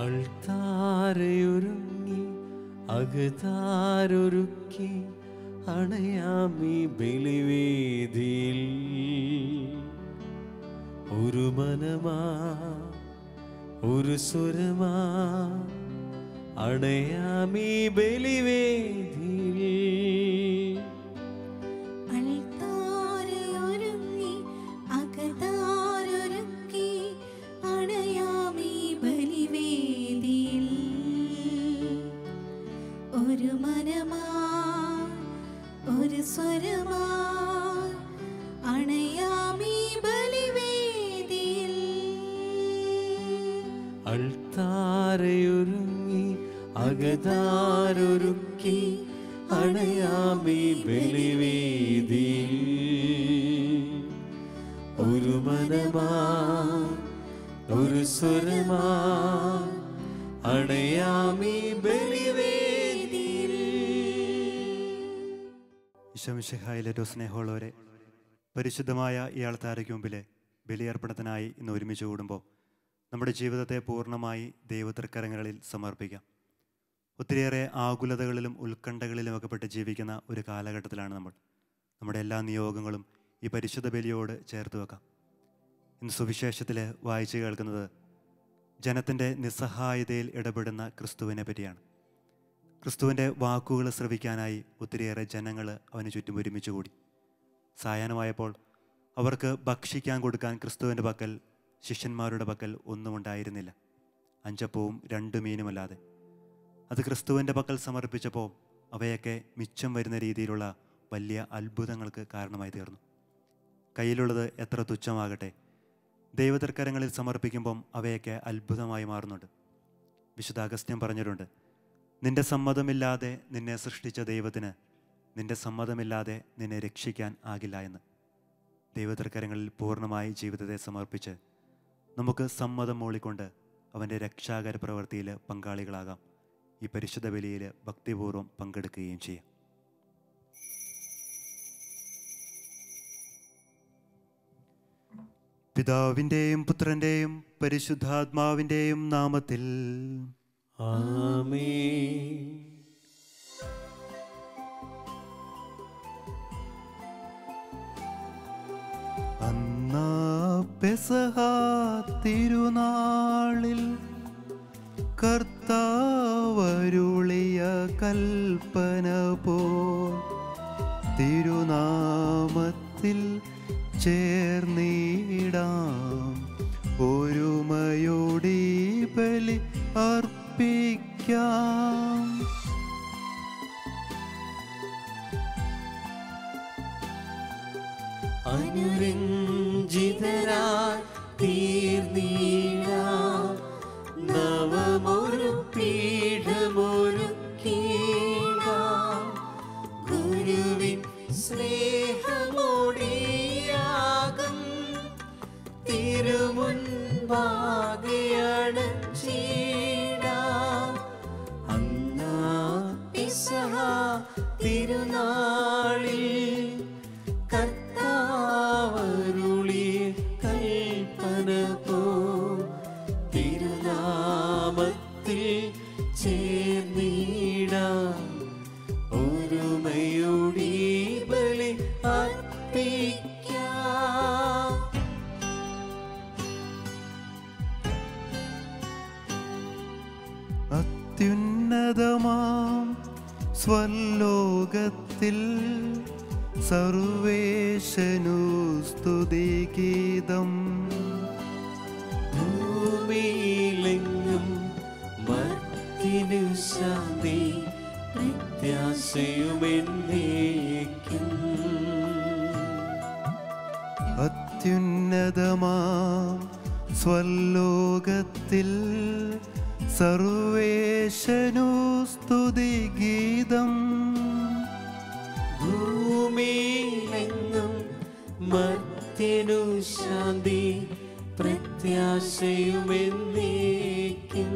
അൾത്താരയൊരുങ്ങി അകതാരൊരുക്കി അണയാമി ബലിവേദിയിൽ ഒരു മനമാ ഒരു സ്വരമാ അണയാമി ബലിവേദിയിൽ അൾത്താരയൊരുങ്ങി അകതാരൊരുക്കി അണയാമീ ബലിവേദിയിൽ ഒരു മനമാ ഒരു സ്വരമാ അണയാമീ ബലിവേദിയിൽ അൾത്താരയൊരുങ്ങി അകതാരൊരുക്കി അണയാമി ബലിവേദിയിൽ ഒരു മനമാ ഒരു സ്വരമാ അണയാമി ബലിവേദിയിൽ ഈശോമിശിഹായിലേറ്റവും സ്നേഹമുള്ളവരെ പരിശുദ്ധമായ ഇയാൾ താരയ്ക്ക് മുമ്പിലെ ബലിയർപ്പണത്തിനായി ഇന്ന് ഒരുമിച്ച് കൂടുമ്പോൾ നമ്മുടെ ജീവിതത്തെ പൂർണ്ണമായി ദൈവതൃക്കരങ്ങളിൽ സമർപ്പിക്കാം ഒത്തിരിയേറെ ആകുലതകളിലും ഉത്കണ്ഠകളിലും ഒക്കെ പെട്ട് ജീവിക്കുന്ന ഒരു കാലഘട്ടത്തിലാണ് നമ്മൾ നമ്മുടെ എല്ലാ നിയോഗങ്ങളും ഈ പരിശുദ്ധ ബലിയോട് ചേർത്ത് വെക്കാം ഇന്ന് സുവിശേഷത്തിൽ വായിച്ചു കേൾക്കുന്നത് ജനത്തിൻ്റെ നിസ്സഹായതയിൽ ഇടപെടുന്ന ക്രിസ്തുവിനെ പറ്റിയാണ് ക്രിസ്തുവിൻ്റെ വാക്കുകൾ ശ്രവിക്കാനായി ഒത്തിരിയേറെ ജനങ്ങൾ അവന് ചുറ്റും ഒരുമിച്ച് കൂടി സായാഹ്നമായപ്പോൾ അവർക്ക് ഭക്ഷിക്കാൻ കൊടുക്കാൻ ക്രിസ്തുവിൻ്റെ പക്കൽ ശിഷ്യന്മാരുടെ പക്കൽ ഒന്നും ഉണ്ടായിരുന്നില്ല അഞ്ചപ്പവും രണ്ട് മീനുമല്ലാതെ അത് ക്രിസ്തുവിൻ്റെ പക്കൽ സമർപ്പിച്ചപ്പോൾ അവയൊക്കെ മിച്ചം വരുന്ന രീതിയിലുള്ള വലിയ അത്ഭുതങ്ങൾക്ക് കാരണമായി തീർന്നു കയ്യിലുള്ളത് എത്ര തുച്ഛമാകട്ടെ ദൈവതർക്കരങ്ങളിൽ സമർപ്പിക്കുമ്പം അവയൊക്കെ അത്ഭുതമായി മാറുന്നുണ്ട് വിശുദ്ധ അഗസ്ത്യം പറഞ്ഞിട്ടുണ്ട് നിന്റെ സമ്മതമില്ലാതെ നിന്നെ സൃഷ്ടിച്ച ദൈവത്തിന് നിന്റെ സമ്മതമില്ലാതെ നിന്നെ രക്ഷിക്കാൻ ആകില്ല എന്ന് ദൈവതർക്കരങ്ങളിൽ പൂർണ്ണമായി ജീവിതത്തെ സമർപ്പിച്ച് നമുക്ക് സമ്മതം മൂളിക്കൊണ്ട് അവൻ്റെ രക്ഷാകര പ്രവൃത്തിയിൽ പങ്കാളികളാകാം ഈ പരിശുദ്ധ ബലിയിൽ ഭക്തിപൂർവ്വം പങ്കെടുക്കുകയും ചെയ്യാം പിതാവിൻ്റെയും പുത്രൻ്റെയും പരിശുദ്ധാത്മാവിൻ്റെയും നാമത്തിൽ ആമേ അന്നാ പെസഹ തിരുനാളിൽ കർത്താവരുളിയ കൽപ്പന പോ തിരുനാമത്തിൽ ചേർന്നിടാം ഒരുമയോടി ബലി അർപ്പിക്കാം അനുരഞ്ജിതരായി തീർന്നീട നവമൊരു പീഠമൊരു കീട ഗുരുവിൻ സ്നേഹമോടിയാകും തിരുമുൻപാകെയാണ് ചീട അന്നാ പിസഹ തിരുനാളിൽ കർത്താവരുളി കൽപ്പന പോ തിരുനാമത്തിൽ ചേർന്നിടാം ഒരുമയോടി ബലി അർപ്പിക്കാം അത്യുന്നതമാം സ്വലോകത്തിൽ സർവേശനു സ്തുതിഗീതം ഭൂമിയിലെങ്ങും മർത്തിനു ശാന്തി പ്രത്യാശയുമെന്നേക്കും അത്യുന്നതമാം സ്വലോകത്തിൽ സർവേശനു സ്തുതിഗീതം ഭൂമിയിലെങ്ങും മർത്യനു ശാന്തി പ്രത്യാശയുമെന്നേക്കും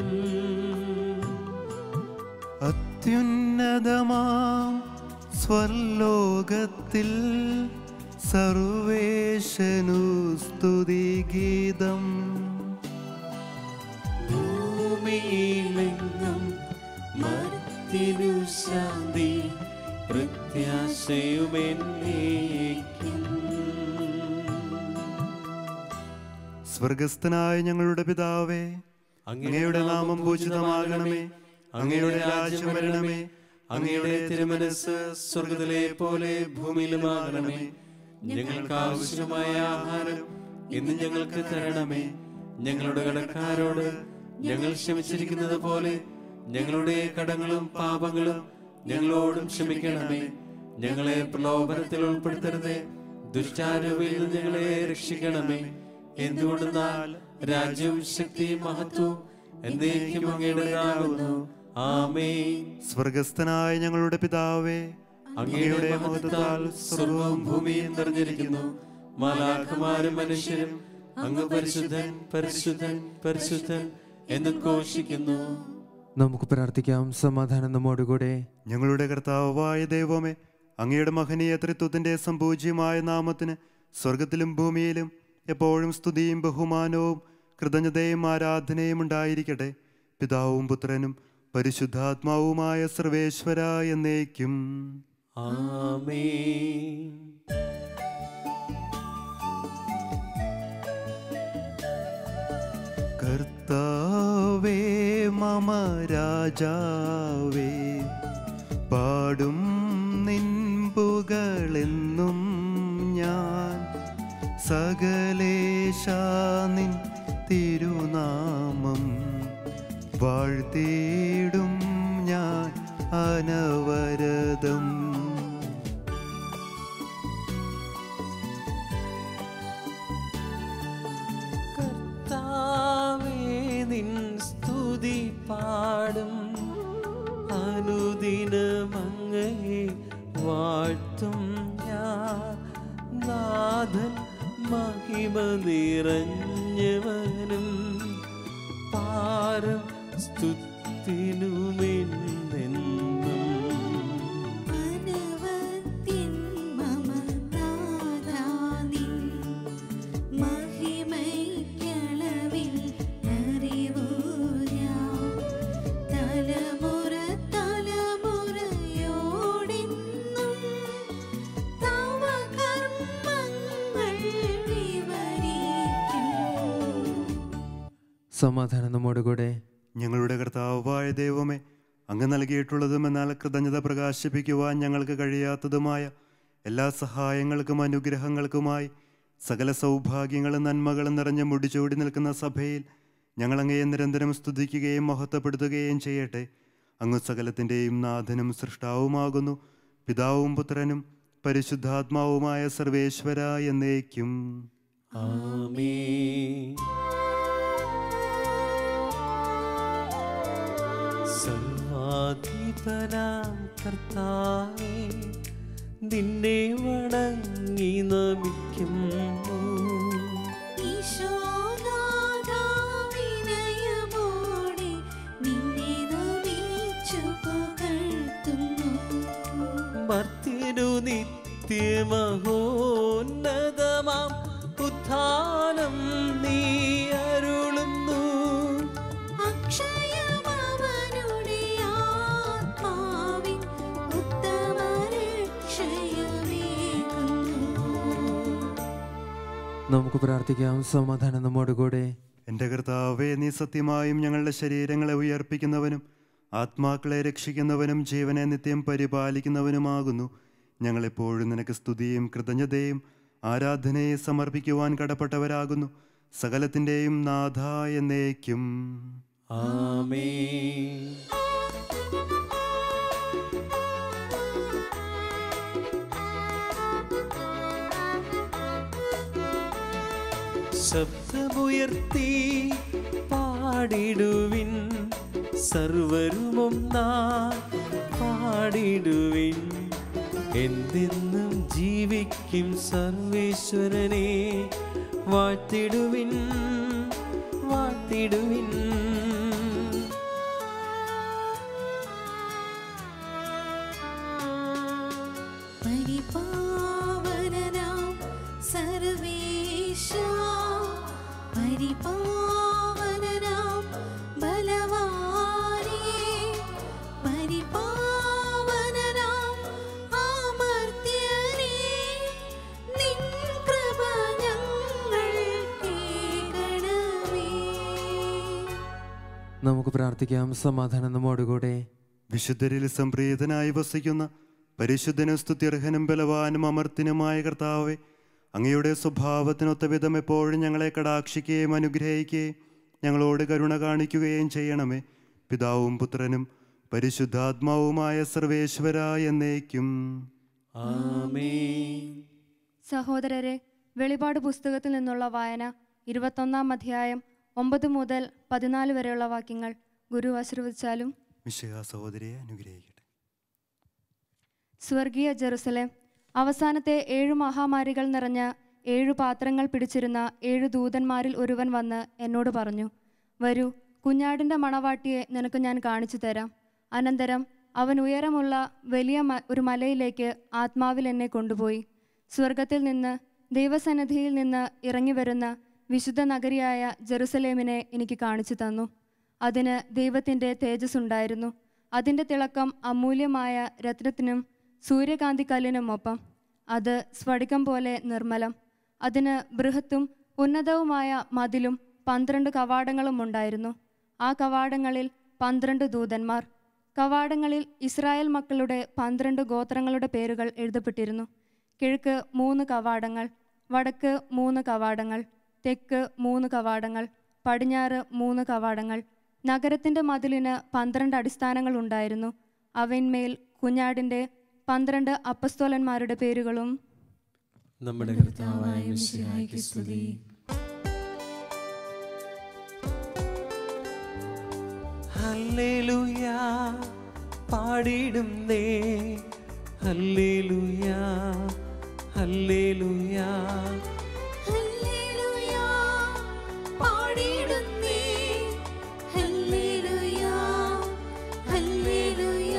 അത്യുന്നതമാം സ്വർലോകത്തിൽ സർവേശനു സ്തുതിഗീതം ഭൂമി ഭൂമിയിലെങ്ങും മർത്തിനു ശാന്തി പ്രത്യാശയുമെന്നേക്കും സ്വർഗസ്ഥനായ ഞങ്ങളുടെ പിതാവേ അങ്ങയുടെ നാമം പൂജിതമാകണമേ അങ്ങയുടെ രാജ്യം വരണമേ അങ്ങയുടെ തിരുമനസ് സ്വർഗത്തിലെ പോലെ ഭൂമിയിലുമാകണമേ ഞങ്ങൾക്ക് ആവശ്യമായ ആഹാരം ഇന്ന് ഞങ്ങൾക്ക് തരണമേ ഞങ്ങളുടെ കടക്കാരോട് ഞങ്ങൾ ക്ഷമിച്ചിരിക്കുന്നത് പോലെ ഞങ്ങളുടെ കടങ്ങളും പാപങ്ങളും ഞങ്ങളോടും ക്ഷമിക്കണമേ ഞങ്ങളെ പ്രലോഭനത്തിൽ ഉൾപ്പെടുത്തരുതേ ദുഷ്ടാരൂപിൽ നിന്ന് ഞങ്ങളെ രക്ഷിക്കണമേ എന്തുകൊണ്ടെന്നാൽ രാജ്യവും ശക്തിയും മഹത്വവും എന്നേക്കും അങ്ങയുടേതാകുന്നു ആമേൻ സ്വർഗസ്ഥനായ ഞങ്ങളുടെ പിതാവേ അങ്ങയുടെ മഹത്വത്താൽ സ്വർഗവും ഭൂമിയും നിറഞ്ഞിരിക്കുന്നു മാലാഖമാരും മനുഷ്യരും അങ്ങ് പരിശുദ്ധൻ പരിശുദ്ധൻ പരിശുദ്ധൻ എന്ന് ഘോഷിക്കുന്നു നമുക്ക് പ്രാർത്ഥിക്കാം സമാധാനം നമ്മോടുകൂടെ ഞങ്ങളുടെ കർത്താവായ ദൈവമേ അങ്ങയുടെ മഹനീയ ത്രിത്വത്തിന്റെ സംപൂജ്യമായ നാമത്തിന് സ്വർഗത്തിലും ഭൂമിയിലും എപ്പോഴും സ്തുതിയും ബഹുമാനവും കൃതജ്ഞതയും ആരാധനയും ഉണ്ടായിരിക്കട്ടെ പിതാവും പുത്രനും പരിശുദ്ധാത്മാവുമായ സർവേശ്വര എന്നേക്കും ആമേൻ കർത്താവേ മമ രാജാവേ പാടും നിൻപുകളെന്നും ഞാൻ സകലേശാ നിൻ തിരുനാമം വാഴ്ത്തിയിടും ഞാൻ അനവരതം കർത്താവേ നിൻ സ്തുതി പാടും അനുദിനമങ്ങയെ വാഴ്ത്തും ഞാൻ നാഥൻ മഹിമ നിറഞ്ഞവനും പാരം സ്തുതിനുമെന്നെന്നും അനവത്യൻ മമ നാഥാനിൻ മഹിമയ്ക്കളവിൽ അറിവൂ ഞാൻ. തലമുറ തലമുറയോടെന്നും തവ കർമ്മങ്ങൾ വിവരിക്കും സമാധാനം നമ്മോടുകൂടെ ഞങ്ങളുടെ കർത്താവായ ദൈവമേ അങ്ങ് നൽകിയിട്ടുള്ളതും എന്നാൽ കൃതജ്ഞത പ്രകാശിപ്പിക്കുവാൻ ഞങ്ങൾക്ക് കഴിയാത്തതുമായ എല്ലാ സഹായങ്ങൾക്കും അനുഗ്രഹങ്ങൾക്കുമായി സകല സൗഭാഗ്യങ്ങളും നന്മകളും നിറഞ്ഞ് മുടിചൂടി നിൽക്കുന്ന സഭയിൽ ഞങ്ങൾ അങ്ങയെ നിരന്തരം സ്തുതിക്കുകയും മഹത്വപ്പെടുത്തുകയും ചെയ്യട്ടെ അങ്ങ് സകലത്തിൻ്റെയും നാഥനും സൃഷ്ടാവുമാകുന്നു പിതാവും പുത്രനും പരിശുദ്ധാത്മാവുമായ സർവേശ്വര എന്നേക്കും ആമേൻ സർവാധിപനാം കർത്താവേ നിന്നെ വണങ്ങി നമിക്കുന്നു ഈശോനാഥാവിനയമോടെ നിന്നെ നമിച്ചു പുകഴ്ത്തുന്നു. മർത്തിനു നിത്യമഹോന്നതമാം ഉത്ഥാനം നീ അരുളുന്നു അക്ഷയമവനുടെ ആത്മാവിൻ ഉത്തമ രക്ഷയമേകുന്നു. നമുക്ക് പ്രാർത്ഥിക്കാം സമാധാനം നമ്മോടുകൂടെ എൻ്റെ കർത്താവേ നീ സത്യമായും ഞങ്ങളുടെ ശരീരങ്ങളെ ഉയർപ്പിക്കുന്നവനും ആത്മാക്കളെ രക്ഷിക്കുന്നവനും ജീവനെ നിത്യം പരിപാലിക്കുന്നവനുമാകുന്നു ഞങ്ങളെപ്പോഴും നിനക്ക് സ്തുതിയും കൃതജ്ഞതയും ആരാധനയെ സമർപ്പിക്കുവാൻ കടപ്പെട്ടവരാകുന്നു സകലത്തിൻ്റെയും നാഥ എന്നേക്കും ആമേൻ ശബ്ദമുയർത്തി പാടിടുവിൻ സർവരുമൊന്നാ പാടിടുവിൻ എന്തെന്നും ജീവിക്കും സർവേശ്വരനെ വാഴ്ത്തിടുവിൻ വാഴ്ത്തിടുവിൻ പരിപാവനനാം സർവേശ പരിപാവനനാം ബലവാനേ നമുക്ക് പ്രാർത്ഥിക്കാം സമാധാനം നമ്മോടുകൂടെ വിശുദ്ധരിൽ സംപ്രീതനായി വസിക്കുന്ന പരിശുദ്ധനും സ്തുത്യർഹനും ബലവാനും അമർത്തിനുമായ കർത്താവെ അങ്ങയുടെ സ്വഭാവത്തിനൊത്ത വിധം എപ്പോഴും ഞങ്ങളെ കടാക്ഷിക്കുകയും അനുഗ്രഹിക്കുകയും ഞങ്ങളോട് കരുണ കാണിക്കുകയും ചെയ്യണമേ പിതാവും പുത്രനും പരിശുദ്ധാത്മാവുമായ സർവേശ്വര എന്നേക്കും ആമേൻ സഹോദരരെ വെളിപാട് പുസ്തകത്തിൽ നിന്നുള്ള വായന ഇരുപത്തൊന്നാം അധ്യായം ഒമ്പത് മുതൽ പതിനാല് വരെയുള്ള വാക്യങ്ങൾ ഗുരു ആശീർവദിച്ചാലും മിശിഹ സഹോദരിയെ അനുഗ്രഹിക്കട്ടെ സ്വർഗീയ ജെറുസലേം അവസാനത്തെ ഏഴു മഹാമാരികൾ നിറഞ്ഞ ഏഴു പാത്രങ്ങൾ പിടിച്ചിരുന്ന ഏഴു ദൂതന്മാരിൽ ഒരുവൻ വന്ന് എന്നോട് പറഞ്ഞു വരൂ കുഞ്ഞാടിൻ്റെ മണവാട്ടിയെ നിനക്ക് ഞാൻ കാണിച്ചു തരാം അനന്തരം അവൻ ഉയരമുള്ള വലിയ മ- ഒരു മലയിലേക്ക് ആത്മാവിൽ എന്നെ കൊണ്ടുപോയി സ്വർഗത്തിൽ നിന്ന് ദൈവസന്നിധിയിൽ നിന്ന് ഇറങ്ങി വരുന്ന വിശുദ്ധ നഗരിയായ ജെറുസലേമിനെ എനിക്ക് കാണിച്ചു തന്നു അതിന് ദൈവത്തിൻ്റെ തേജസ് ഉണ്ടായിരുന്നു അതിൻ്റെ തിളക്കം അമൂല്യമായ രത്നത്തിനും സൂര്യകാന്തിക്കല്ലിനും ഒപ്പം അത് സ്ഫടികം പോലെ നിർമ്മലം അതിന് ബൃഹത്തും ഉന്നതവുമായ മതിലും പന്ത്രണ്ട് കവാടങ്ങളും ഉണ്ടായിരുന്നു ആ കവാടങ്ങളിൽ പന്ത്രണ്ട് ദൂതന്മാർ കവാടങ്ങളിൽ ഇസ്രായേൽ മക്കളുടെ പന്ത്രണ്ട് ഗോത്രങ്ങളുടെ പേരുകൾ എഴുതപ്പെട്ടിരുന്നു കിഴക്ക് മൂന്ന് കവാടങ്ങൾ വടക്ക് മൂന്ന് കവാടങ്ങൾ തെക്ക് മൂന്ന് കവാടങ്ങൾ പടിഞ്ഞാറ് മൂന്ന് കവാടങ്ങൾ നഗരത്തിന്റെ മതിലിന് പന്ത്രണ്ട് അടിസ്ഥാനങ്ങൾ ഉണ്ടായിരുന്നു അവന്മേൽ കുഞ്ഞാടിന്റെ പന്ത്രണ്ട് അപ്പസ്തോലന്മാരുടെ പേരുകളും നമ്മുടെ കർത്താവായ മിശിഹായ്ക്ക് സ്തുതി ഹല്ലേലൂയ പാടിയിടുന്നേ ഹല്ലേലൂയ ഹല്ലേലൂയ ഹല്ലേലൂയ പാടിയിടുന്നേ ഹല്ലേലൂയ ഹല്ലേലൂയ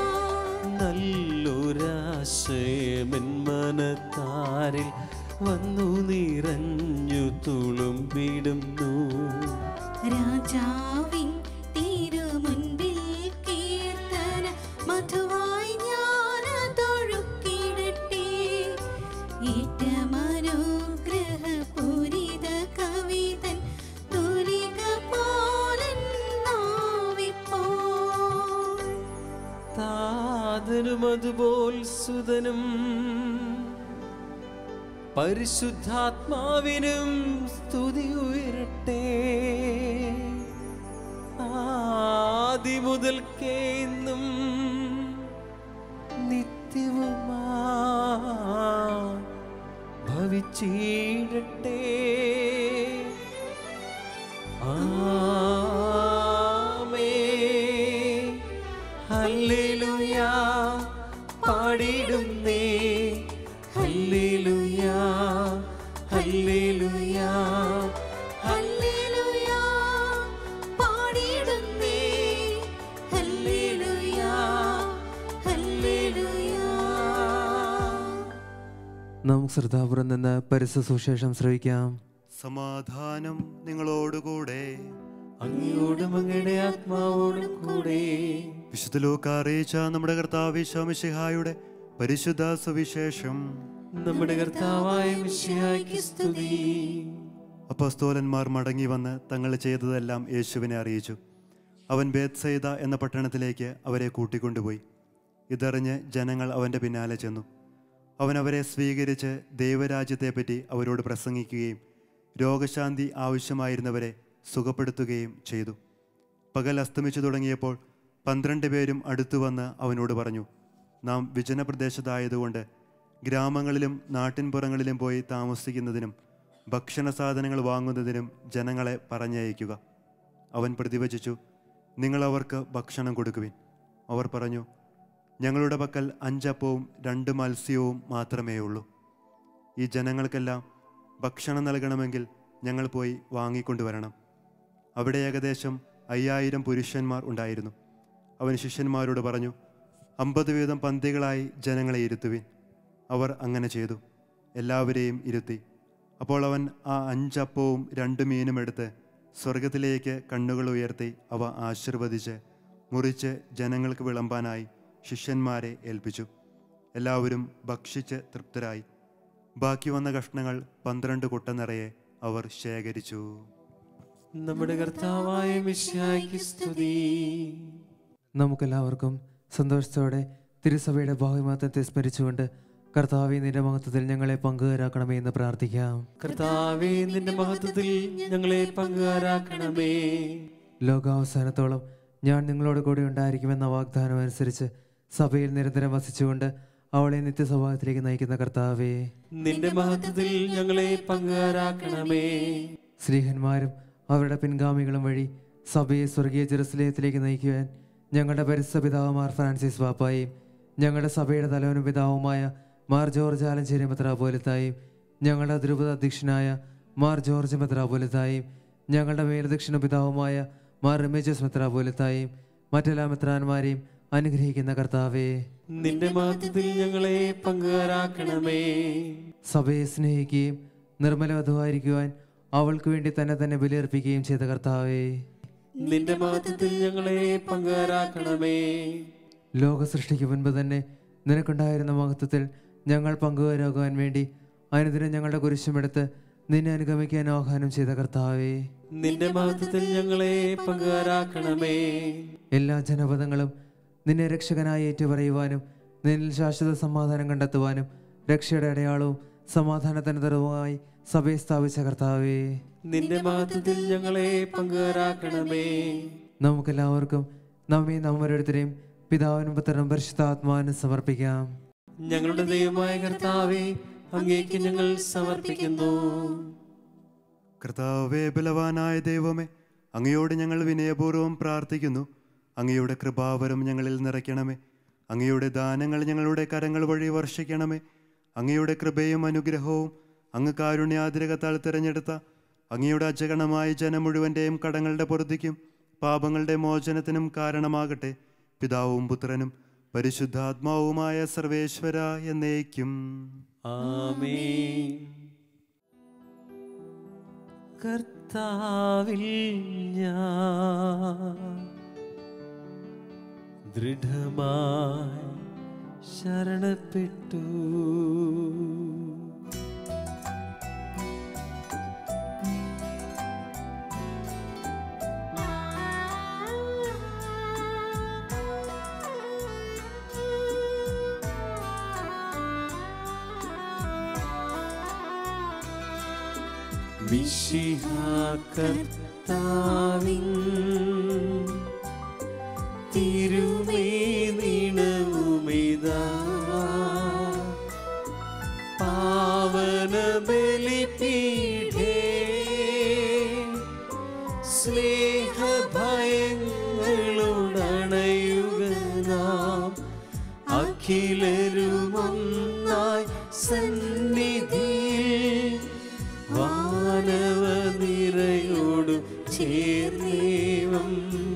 നല്ലൊരാശയമെൻ മനത്താരിൽ വന്നു നിറഞ്ഞു തുളുമ്പിടുന്നു രാജാവിൻ തിരുമുൻപിൽ കീർത്തന മധുവായി ഞാൻ തൊഴുക്കിടട്ടെ ഏറ്റമനുഗ്രഹപൂരിത കവിതൻ തുലിക പോലൻ നാവിപ്പോൾ താതനും അതുപോൽ സുതനും പരിശുദ്ധാത്മാവിനും സ്തുതി ഉയരട്ടെ ആദി മുതൽക്കേ ഇന്നും നിത്യവുമാ ഭവിച്ചിടട്ടെ ആമേൻ ഹല്ലേലൂയ പാടിടുന്നേ ഹല്ലേലൂയ ഹല്ലേലൂയ ഹല്ലേലൂയ പാടിയിടുന്നേ ഹല്ലേലൂയ ഹല്ലേലൂയ നമുക്ക് ശ്രദ്ധാപുരം നിന്ന് പരിസ്ഥ സുശേഷം ശ്രവിക്കാം സമാധാനം നിങ്ങളോടുകൂടെ അങ്ങയോടും അങ്ങയുടെ ആത്മാവോടും കൂടെ വിശുദ്ധ ലൂക്ക അറിയിച്ച നമ്മുടെ കർത്താവ് ശോമിഷിഹായുടെ പരിശുദ്ധ സുവിശേഷം നമ്മുടെ കർത്താവായ മിശിഹായ്ക്ക് സ്തുതി അപ്പസ്തോലന്മാർ മടങ്ങി വന്ന് തങ്ങൾ ചെയ്തതെല്ലാം യേശുവിനെ അറിയിച്ചു അവൻ ബേത്സൈദ എന്ന പട്ടണത്തിലേക്ക് അവരെ കൂട്ടിക്കൊണ്ടുപോയി ഇതറിഞ്ഞ് ജനങ്ങൾ അവൻ്റെ പിന്നാലെ ചെന്നു അവൻ അവരെ സ്വീകരിച്ച് ദൈവരാജ്യത്തെപ്പറ്റി അവരോട് പ്രസംഗിക്കുകയും രോഗശാന്തി ആവശ്യമായിരുന്നവരെ സുഖപ്പെടുത്തുകയും ചെയ്തു പകൽ അസ്തമിച്ചു തുടങ്ങിയപ്പോൾ പന്ത്രണ്ട് പേരും അടുത്തു വന്ന് അവനോട് പറഞ്ഞു നാം വിജനപ്രദേശത്തായതുകൊണ്ട് ഗ്രാമങ്ങളിലും നാട്ടിൻപുറങ്ങളിലും പോയി താമസിക്കുന്നതിനും ഭക്ഷണ സാധനങ്ങൾ വാങ്ങുന്നതിനും ജനങ്ങളെ പറഞ്ഞയക്കുക അവൻ പ്രതിവചിച്ചു നിങ്ങൾ അവർക്ക് ഭക്ഷണം കൊടുക്കുവിൻ അവർ പറഞ്ഞു ഞങ്ങളുടെ പക്കൽ അഞ്ചപ്പവും രണ്ട് മത്സ്യവും മാത്രമേ ഉള്ളൂ ഈ ജനങ്ങൾക്കെല്ലാം ഭക്ഷണം നൽകണമെങ്കിൽ ഞങ്ങൾ പോയി വാങ്ങിക്കൊണ്ടുവരണം അവിടെ ഏകദേശം അയ്യായിരം പുരുഷന്മാർ ഉണ്ടായിരുന്നു അവൻ ശിഷ്യന്മാരോട് പറഞ്ഞു അമ്പത് വീതം പന്തികളായി ജനങ്ങളെ ഇരുത്തുവിൻ അവർ അങ്ങനെ ചെയ്തു എല്ലാവരെയും ഇരുത്തി അപ്പോൾ അവൻ ആ അഞ്ചപ്പവും രണ്ട് മീനും എടുത്ത് സ്വർഗത്തിലേക്ക് കണ്ണുകൾ ഉയർത്തി അവ ആശീർവദിച്ച് മുറിച്ച് ജനങ്ങൾക്ക് വിളമ്പാനായി ശിഷ്യന്മാരെ ഏൽപ്പിച്ചു എല്ലാവരും ഭക്ഷിച്ച് തൃപ്തരായി ബാക്കി വന്ന കഷ്ണങ്ങൾ പന്ത്രണ്ട് കുട്ട നിറയെ അവർ ശേഖരിച്ചു നമ്മുടെ കർത്താവായ മിശിഹായ്ക്ക് സ്തുതി നമുക്കെല്ലാവർക്കും സന്തോഷത്തോടെ തിരുസഭയുടെ ഭാവിമാത്രത്തെ സ്മരിച്ചുകൊണ്ട് കർത്താവെ നിന്റെ മഹത്വത്തിൽ ഞങ്ങളെ പങ്കുകാരാക്കണമേ എന്ന് പ്രാർത്ഥിക്കാം കർത്താവേ നിന്റെ മഹത്വത്തിൽ ഞങ്ങളെ പങ്കുകാരാക്കണമേ ലോകാവസാനത്തോളം ഞാൻ നിങ്ങളോട് കൂടി ഉണ്ടായിരിക്കുമെന്ന വാഗ്ദാനം അനുസരിച്ച് സഭയിൽ നിരന്തരം വസിച്ചുകൊണ്ട് അവളെ നിത്യസ്വഭാവത്തിലേക്ക് നയിക്കുന്ന കർത്താവേ നിന്റെ മഹത്വത്തിൽ ഞങ്ങളെ പങ്കുകാരാക്കണമേ സ്ത്രീഹന്മാരും അവരുടെ പിൻഗാമികളും വഴി സഭയെ സ്വർഗീയ ജെറുസലേത്തിലേക്ക് നയിക്കുവാൻ ഞങ്ങളുടെ പരിസ്ഥ പിതാവുമാർ ഫ്രാൻസിസ് പാപ്പായും ഞങ്ങളുടെ സഭയുടെ തലവനും പിതാവുമായ മാർ ജോർജ് ആലഞ്ചേരി മെത്രാപോലിത്തായും ഞങ്ങളുടെ ദ്രുപത അധ്യക്ഷനായ മാർ ജോർജ് മെത്രാപോലിത്തായും ഞങ്ങളുടെ മേലദക്ഷിണ പിതാവുമായ മാർ റമേജസ് മെത്രാപോലിത്തായും മറ്റെല്ലാ മെത്രാന്മാരെയും അനുഗ്രഹിക്കുന്ന കർത്താവേ നിന്റെ മഹത്വത്തിൽ ഞങ്ങളെ പങ്കുകാരാക്കണമേ സഭയെ സ്നേഹിക്കുകയും നിർമ്മലവധുവായിരിക്കുവാൻ അവൾക്ക് വേണ്ടി തന്നെ തന്നെ ബലിയർപ്പിക്കുകയും ചെയ്ത കർത്താവേ നിന്റെ മഹത്വത്തിൽ ഞങ്ങളെ പങ്കുകാരാക്കണമേ ലോക സൃഷ്ടിക്ക് മുൻപ് തന്നെ നിനക്കുണ്ടായിരുന്ന മഹത്വത്തിൽ ഞങ്ങൾ പങ്കുവരാകുവാൻ വേണ്ടി അനുദിനം ഞങ്ങളുടെ കുരിശുമെടുത്ത് നിന്നെ അനുഗമിക്കാൻ ആഹ്വാനം ചെയ്ത കർത്താവേ നിന്റെ മഹത്വത്തിൽ ഞങ്ങളെ പങ്കുകാരാക്കണമേ എല്ലാ ജനപദങ്ങളും നിന്നെ രക്ഷകനായി ഏറ്റുപറയുവാനും നിന്നിൽ ശാശ്വത സമാധാനം കണ്ടെത്തുവാനും രക്ഷയുടെ അടയാളവും സമാധാനത്തിന് തരവുമായി സഭയെ സ്ഥാപിച്ച കർത്താവേ നിന്റെ മഹത്വത്തിൽ ഞങ്ങളെ പങ്കുകാരാക്കണമേ നമുക്കെല്ലാവർക്കും നമ്മെ നാം ഓരോരുത്തരെയും പിതാവിനും പുത്രനും പരിശുദ്ധാത്മാവിനും സമർപ്പിക്കാം ഞങ്ങളുടെ ദൈവമായ കർത്താവേ അങ്ങേക്ക് ഞങ്ങൾ സമർപ്പിക്കുന്നു കർത്താവേ ബലവാനായ ദൈവമേ അങ്ങയോട് ഞങ്ങൾ വിനയപൂർവ്വം പ്രാർത്ഥിക്കുന്നു അങ്ങയുടെ കൃപാവരം ഞങ്ങളിൽ നിറയ്ക്കണമേ അങ്ങയുടെ ദാനങ്ങൾ ഞങ്ങളുടെ കരങ്ങൾ വഴി വർഷിക്കണമേ അങ്ങയുടെ കൃപയും അനുഗ്രഹവും അങ്ങ് കാരുണ്യാതിരകത്താൽ തിരഞ്ഞെടുത്ത അങ്ങയുടെ അജഗണമായ ജനം മുഴുവൻ്റെയും കടങ്ങളുടെ പൊറുതിക്കും പാപങ്ങളുടെ മോചനത്തിനും കാരണമാകട്ടെ പിതാവും പുത്രനും പരിശുദ്ധാത്മാവുമായ സർവേശ്വര എന്നേക്കും ആമേൻ കർത്താവിൽ ഞാൻ ദൃഢമായി ശരണപ്പെട്ടു വിശിഹാകർത്താവിൻ തിരുമേ നീണവുമിതാ പാവന ബലിപീഠേ സ്നേഹഭയങ്ങളുടണയുക നാം അഖിലരുമൊന്നായി സന്നിധിയിൽ വാനവ നിരയോടു ചേർന്നേവം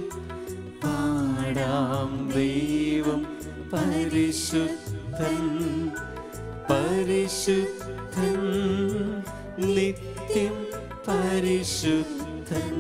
പാടാം ദൈവം പരിശുദ്ധൻ പരിശുദ്ധൻ നിത്യം പരിശുദ്ധൻ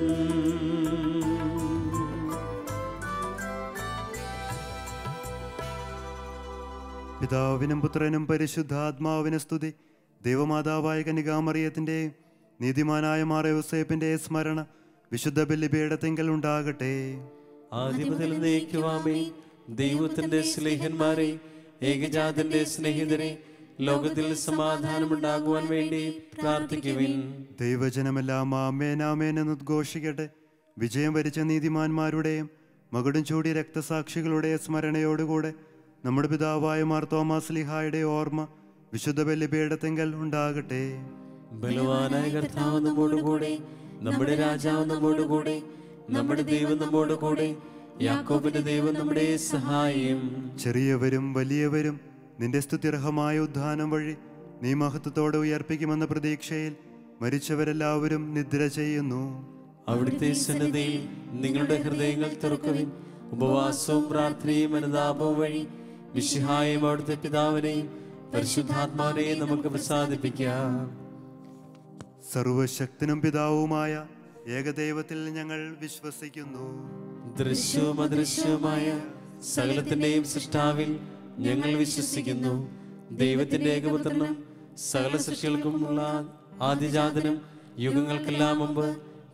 പിതാവിനും പുത്രനും പരിശുദ്ധാത്മാവിന് സ്തുതി ദൈവമാതാവായ കനികാമറിയത്തിൻ്റെയും നീതിമാനായ മാറയോസേപ്പിൻ്റെ സ്മരണ വിശുദ്ധ ബലിപീഠത്തിങ്കൽ ഉണ്ടാകട്ടെ ആദ്യമുതൽ നയിക്കുവാമേ ദൈവത്തിന്റെ സ്നേഹന്മാരെ ഏകജാതന്റെ സ്നേഹിതരെ ലോകത്തിൽ സമാധാനമുണ്ടാകുവാൻ വേണ്ടി പ്രാർത്ഥിക്കുവിൻ ദൈവജനമെല്ലാം ആമേൻ ആമേൻ എന്ന് ഉദ്ഘോഷിക്കട്ടെ വിജയം വരിച്ച നീതിമാന്മാരുടെയും മകുടം ചൂടി രക്തസാക്ഷികളുടെ സ്മരണയോടുകൂടെ നമ്മുടെ പിതാവായ മാർ തോമാസ് ലിഹായുടെ ഓർമ്മ വിശുദ്ധ ബലിപീഠത്തിങ്കൽ ഉണ്ടാകട്ടെ ബലവാനായ കർത്താവ് നമ്മോടുകൂടെ നമ്മുടെ രാജാവ് നമ്മോടുകൂടെ നമ്മുടെ ദൈവം നമ്മോടുകൂടെ യാക്കോബിന്റെ ദൈവം നമ്മുടെ സഹായം ചെറിയവരും വലിയവരും നിന്റെ സ്തുത്യർഹമായ ഉദ്ധാനം വഴി നീ മഹത്വത്തോടെ ഉയർപ്പിക്കുമെന്ന പ്രതീക്ഷയിൽ മരിച്ചവരെല്ലാവരും നിദ്ര ചെയ്യുന്നു അവിടുത്തെ സന്നദ്ധയിൽ നിങ്ങളുടെ ഹൃദയങ്ങൾ തുറക്കുവിൻ ഉപവാസവും പ്രാർത്ഥനയും അനുതാപവും വഴി വിശുഹായും അവിടുത്തെ പിതാവിനെയും പരിശുദ്ധാത്മാവിനെയും നമുക്ക് പ്രസാദിപ്പിക്കാം സർവശക്തനും പിതാവുമായ ഏകദൈവത്തിൽ ഞങ്ങൾ വിശ്വസിക്കുന്നു ദൃശ്യവും അദൃശ്യവുമായ സകലത്തിന്റെയും സൃഷ്ടാവിൽ ഞങ്ങൾ വിശ്വസിക്കുന്നു ദൈവത്തിന്റെ ഏകപുത്രനും സകല സൃഷ്ടികൾക്കുമുള്ള ആദ്യജാതനും യുഗങ്ങൾക്കെല്ലാം മുമ്പ്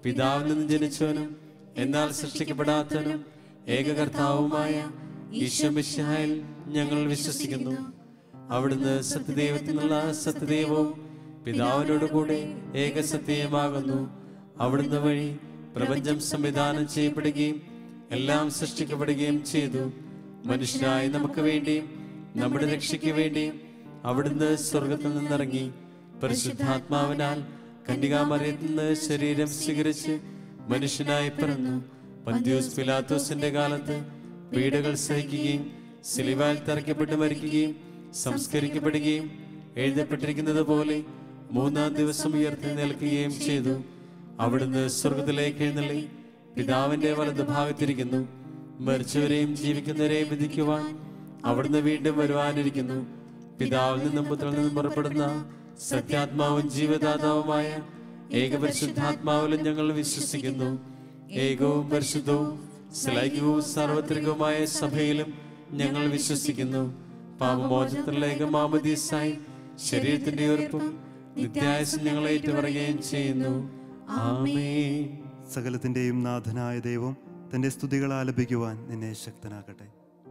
പിതാവിൽ നിന്ന് ജനിച്ചവനും എന്നാൽ സൃഷ്ടിക്കപ്പെടാത്തവനും ഏകകർത്താവുമായ ഈശ്വമിഷായിൽ ഞങ്ങൾ വിശ്വസിക്കുന്നു അവിടുന്ന് സത്യദൈവത്തിൽ നിന്നുള്ള സത്യദൈവവും പിതാവിനോട് കൂടെ ഏകസത്യമാകുന്നു അവിടുന്ന് വഴി പ്രപഞ്ചം സംവിധാനം ചെയ്യപ്പെടുകയും എല്ലാം സൃഷ്ടിക്കപ്പെടുകയും ചെയ്തു മനുഷ്യരായി നമുക്ക് വേണ്ടിയും നമ്മുടെ രക്ഷയ്ക്ക് വേണ്ടിയും അവിടുന്ന് സ്വർഗത്തിൽ നിന്നിറങ്ങി പരിശുദ്ധാത്മാവിനാൽ കന്യകാമറിയത്തിൽ നിന്ന് ശരീരം സ്വീകരിച്ച് മനുഷ്യനായി പിറന്നു പന്ത്യോസ് പിലാത്തോസിന്റെ കാലത്ത് പീഡകൾ സഹിക്കുകയും സിലിവാൽ തറയ്ക്കപ്പെട്ട് മരിക്കുകയും സംസ്കരിക്കപ്പെടുകയും എഴുതപ്പെട്ടിരിക്കുന്നത് പോലെ മൂന്നാം ദിവസം ഉയർത്തി നിൽക്കുകയും ചെയ്തു അവിടുന്ന് സ്വർഗത്തിലേക്ക് എഴുന്നള്ളി പിതാവിന്റെ വലത് ഭാഗത്തിരിക്കുന്നു മരിച്ചവരെയും ജീവിക്കുന്നവരെയും വിധിക്കുവാൻ അവിടുന്ന് വീണ്ടും വരുവാനിരിക്കുന്നു പിതാവിൽ നിന്നും പുത്രനിൽ നിന്നും പുറപ്പെടുന്ന സത്യാത്മാവും ജീവദാതാവുമായ ഏകപരിശുദ്ധാത്മാവിലും ഞങ്ങൾ വിശ്വസിക്കുന്നു ഏകവും പരിശുദ്ധവും ശ്ലൈകവും സാർവത്രികവുമായ സഭയിലും ഞങ്ങൾ വിശ്വസിക്കുന്നു പാപമോചനത്തിലുള്ള ഏകമാമതീസായി ശരീരത്തിന്റെ ഉറപ്പും നിത്യായസം ഞങ്ങൾ ഏറ്റുപറയുകയും ചെയ്യുന്നു ആമേൻ സകലത്തിൻ്റെയും നാഥനായ ദൈവം തൻ്റെ സ്തുതികൾ ആലപിക്കുവാൻ നിന്നെ ശക്തനാക്കട്ടെ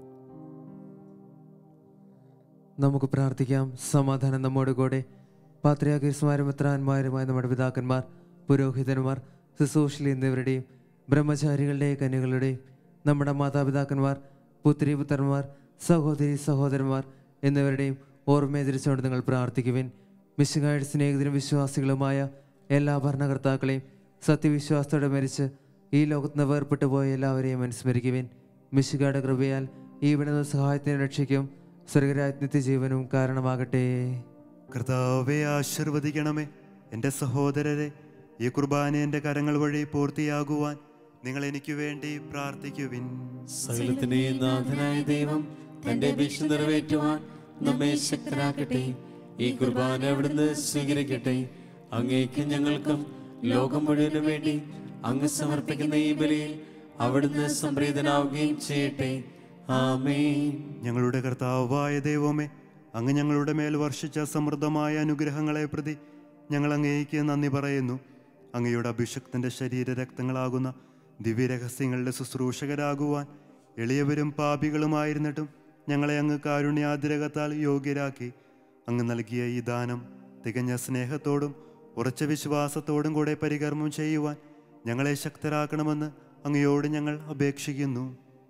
നമുക്ക് പ്രാർത്ഥിക്കാം സമാധാനം നമ്മോട് കൂടെ പാത്രിയാകീസ്മാരും മിത്രാന്മാരുമായ നമ്മുടെ പിതാക്കന്മാർ പുരോഹിതന്മാർ ശുശ്രൂഷൽ എന്നിവരുടെയും ബ്രഹ്മചാരികളുടെ കന്യകളുടെയും നമ്മുടെ മാതാപിതാക്കന്മാർ പുത്രി പുത്രന്മാർ സഹോദരി സഹോദരന്മാർ എന്നിവരുടെയും ഓർമ്മയെ തിരിച്ചുകൊണ്ട് നിങ്ങൾ പ്രാർത്ഥിക്കുവിൻ മിശുകായുടെ സ്നേഹിതരും വിശ്വാസികളുമായ എല്ലാ ഭരണകർത്താക്കളെയും സത്യവിശ്വാസത്തോടെ മരിച്ച് ഈ ലോകത്ത് നിന്ന് വേർപെട്ടു പോയ എല്ലാവരെയും അനുസ്മരിക്കുവിൻ മിശുകായുടെ കൃപയാൽ ഈ വിടുന്ന സഹായത്തിനും രക്ഷയ്ക്കും സ്വർഗരാജ് നിത്യജീവനും കാരണമാകട്ടെ കർത്താവെ ആശീർവദിക്കണമേ എൻ്റെ സഹോദരരെ ഈ കുർബാന എൻ്റെ കരങ്ങൾ വഴി പൂർത്തിയാകുവാൻ നിങ്ങൾ എനിക്ക് വേണ്ടി പ്രാർത്ഥിക്കുവിൻ സകലത്തിന്റെയും നാഥനായ ദൈവം തന്റെ അപേക്ഷ നിറവേറ്റുവാൻ നമ്മെ ശക്തരാക്കട്ടെ ഈ കുർബാന അവിടുന്ന് സ്വീകരിക്കട്ടെ അങ്ങേക്ക് ഞങ്ങൾക്കും ലോകം മുഴുവനും വേണ്ടി അങ്ങ് സമർപ്പിക്കുന്ന ഈ ബലിയിൽ അവിടുന്ന് സംപ്രീതനാവുകയും ചെയ്യട്ടെ ആമേൻ ഞങ്ങളുടെ കർത്താവായ ദൈവമേ അങ്ങ് ഞങ്ങളുടെ മേൽ വർഷിച്ച സമൃദ്ധമായ അനുഗ്രഹങ്ങളെ പ്രതി ഞങ്ങൾ അങ്ങേക്ക് നന്ദി പറയുന്നു അങ്ങയുടെ അഭിഷക്തന്റെ ശരീര രക്തങ്ങളാകുന്ന ദിവ്യരഹസ്യങ്ങളുടെ ശുശ്രൂഷകരാകുവാൻ എളിയവരും പാപികളുമായിരുന്നിട്ടും ഞങ്ങളെ അങ്ങ് കാരുണ്യാതിരകത്താൽ യോഗ്യരാക്കി അങ്ങ് നൽകിയ ഈ ദാനം തികഞ്ഞ സ്നേഹത്തോടും ഉറച്ച വിശ്വാസത്തോടും കൂടെ പരികർമ്മം ചെയ്യുവാൻ ഞങ്ങളെ ശക്തരാക്കണമെന്ന് അങ്ങയോട് ഞങ്ങൾ അപേക്ഷിക്കുന്നു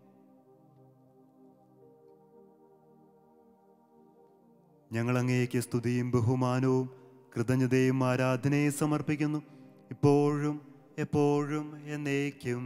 ഞങ്ങൾ അങ്ങേക്ക് സ്തുതിയും ബഹുമാനവും കൃതജ്ഞതയും ആരാധനയും സമർപ്പിക്കുന്നു ഇപ്പോഴും എപ്പോഴും എന്നേക്കും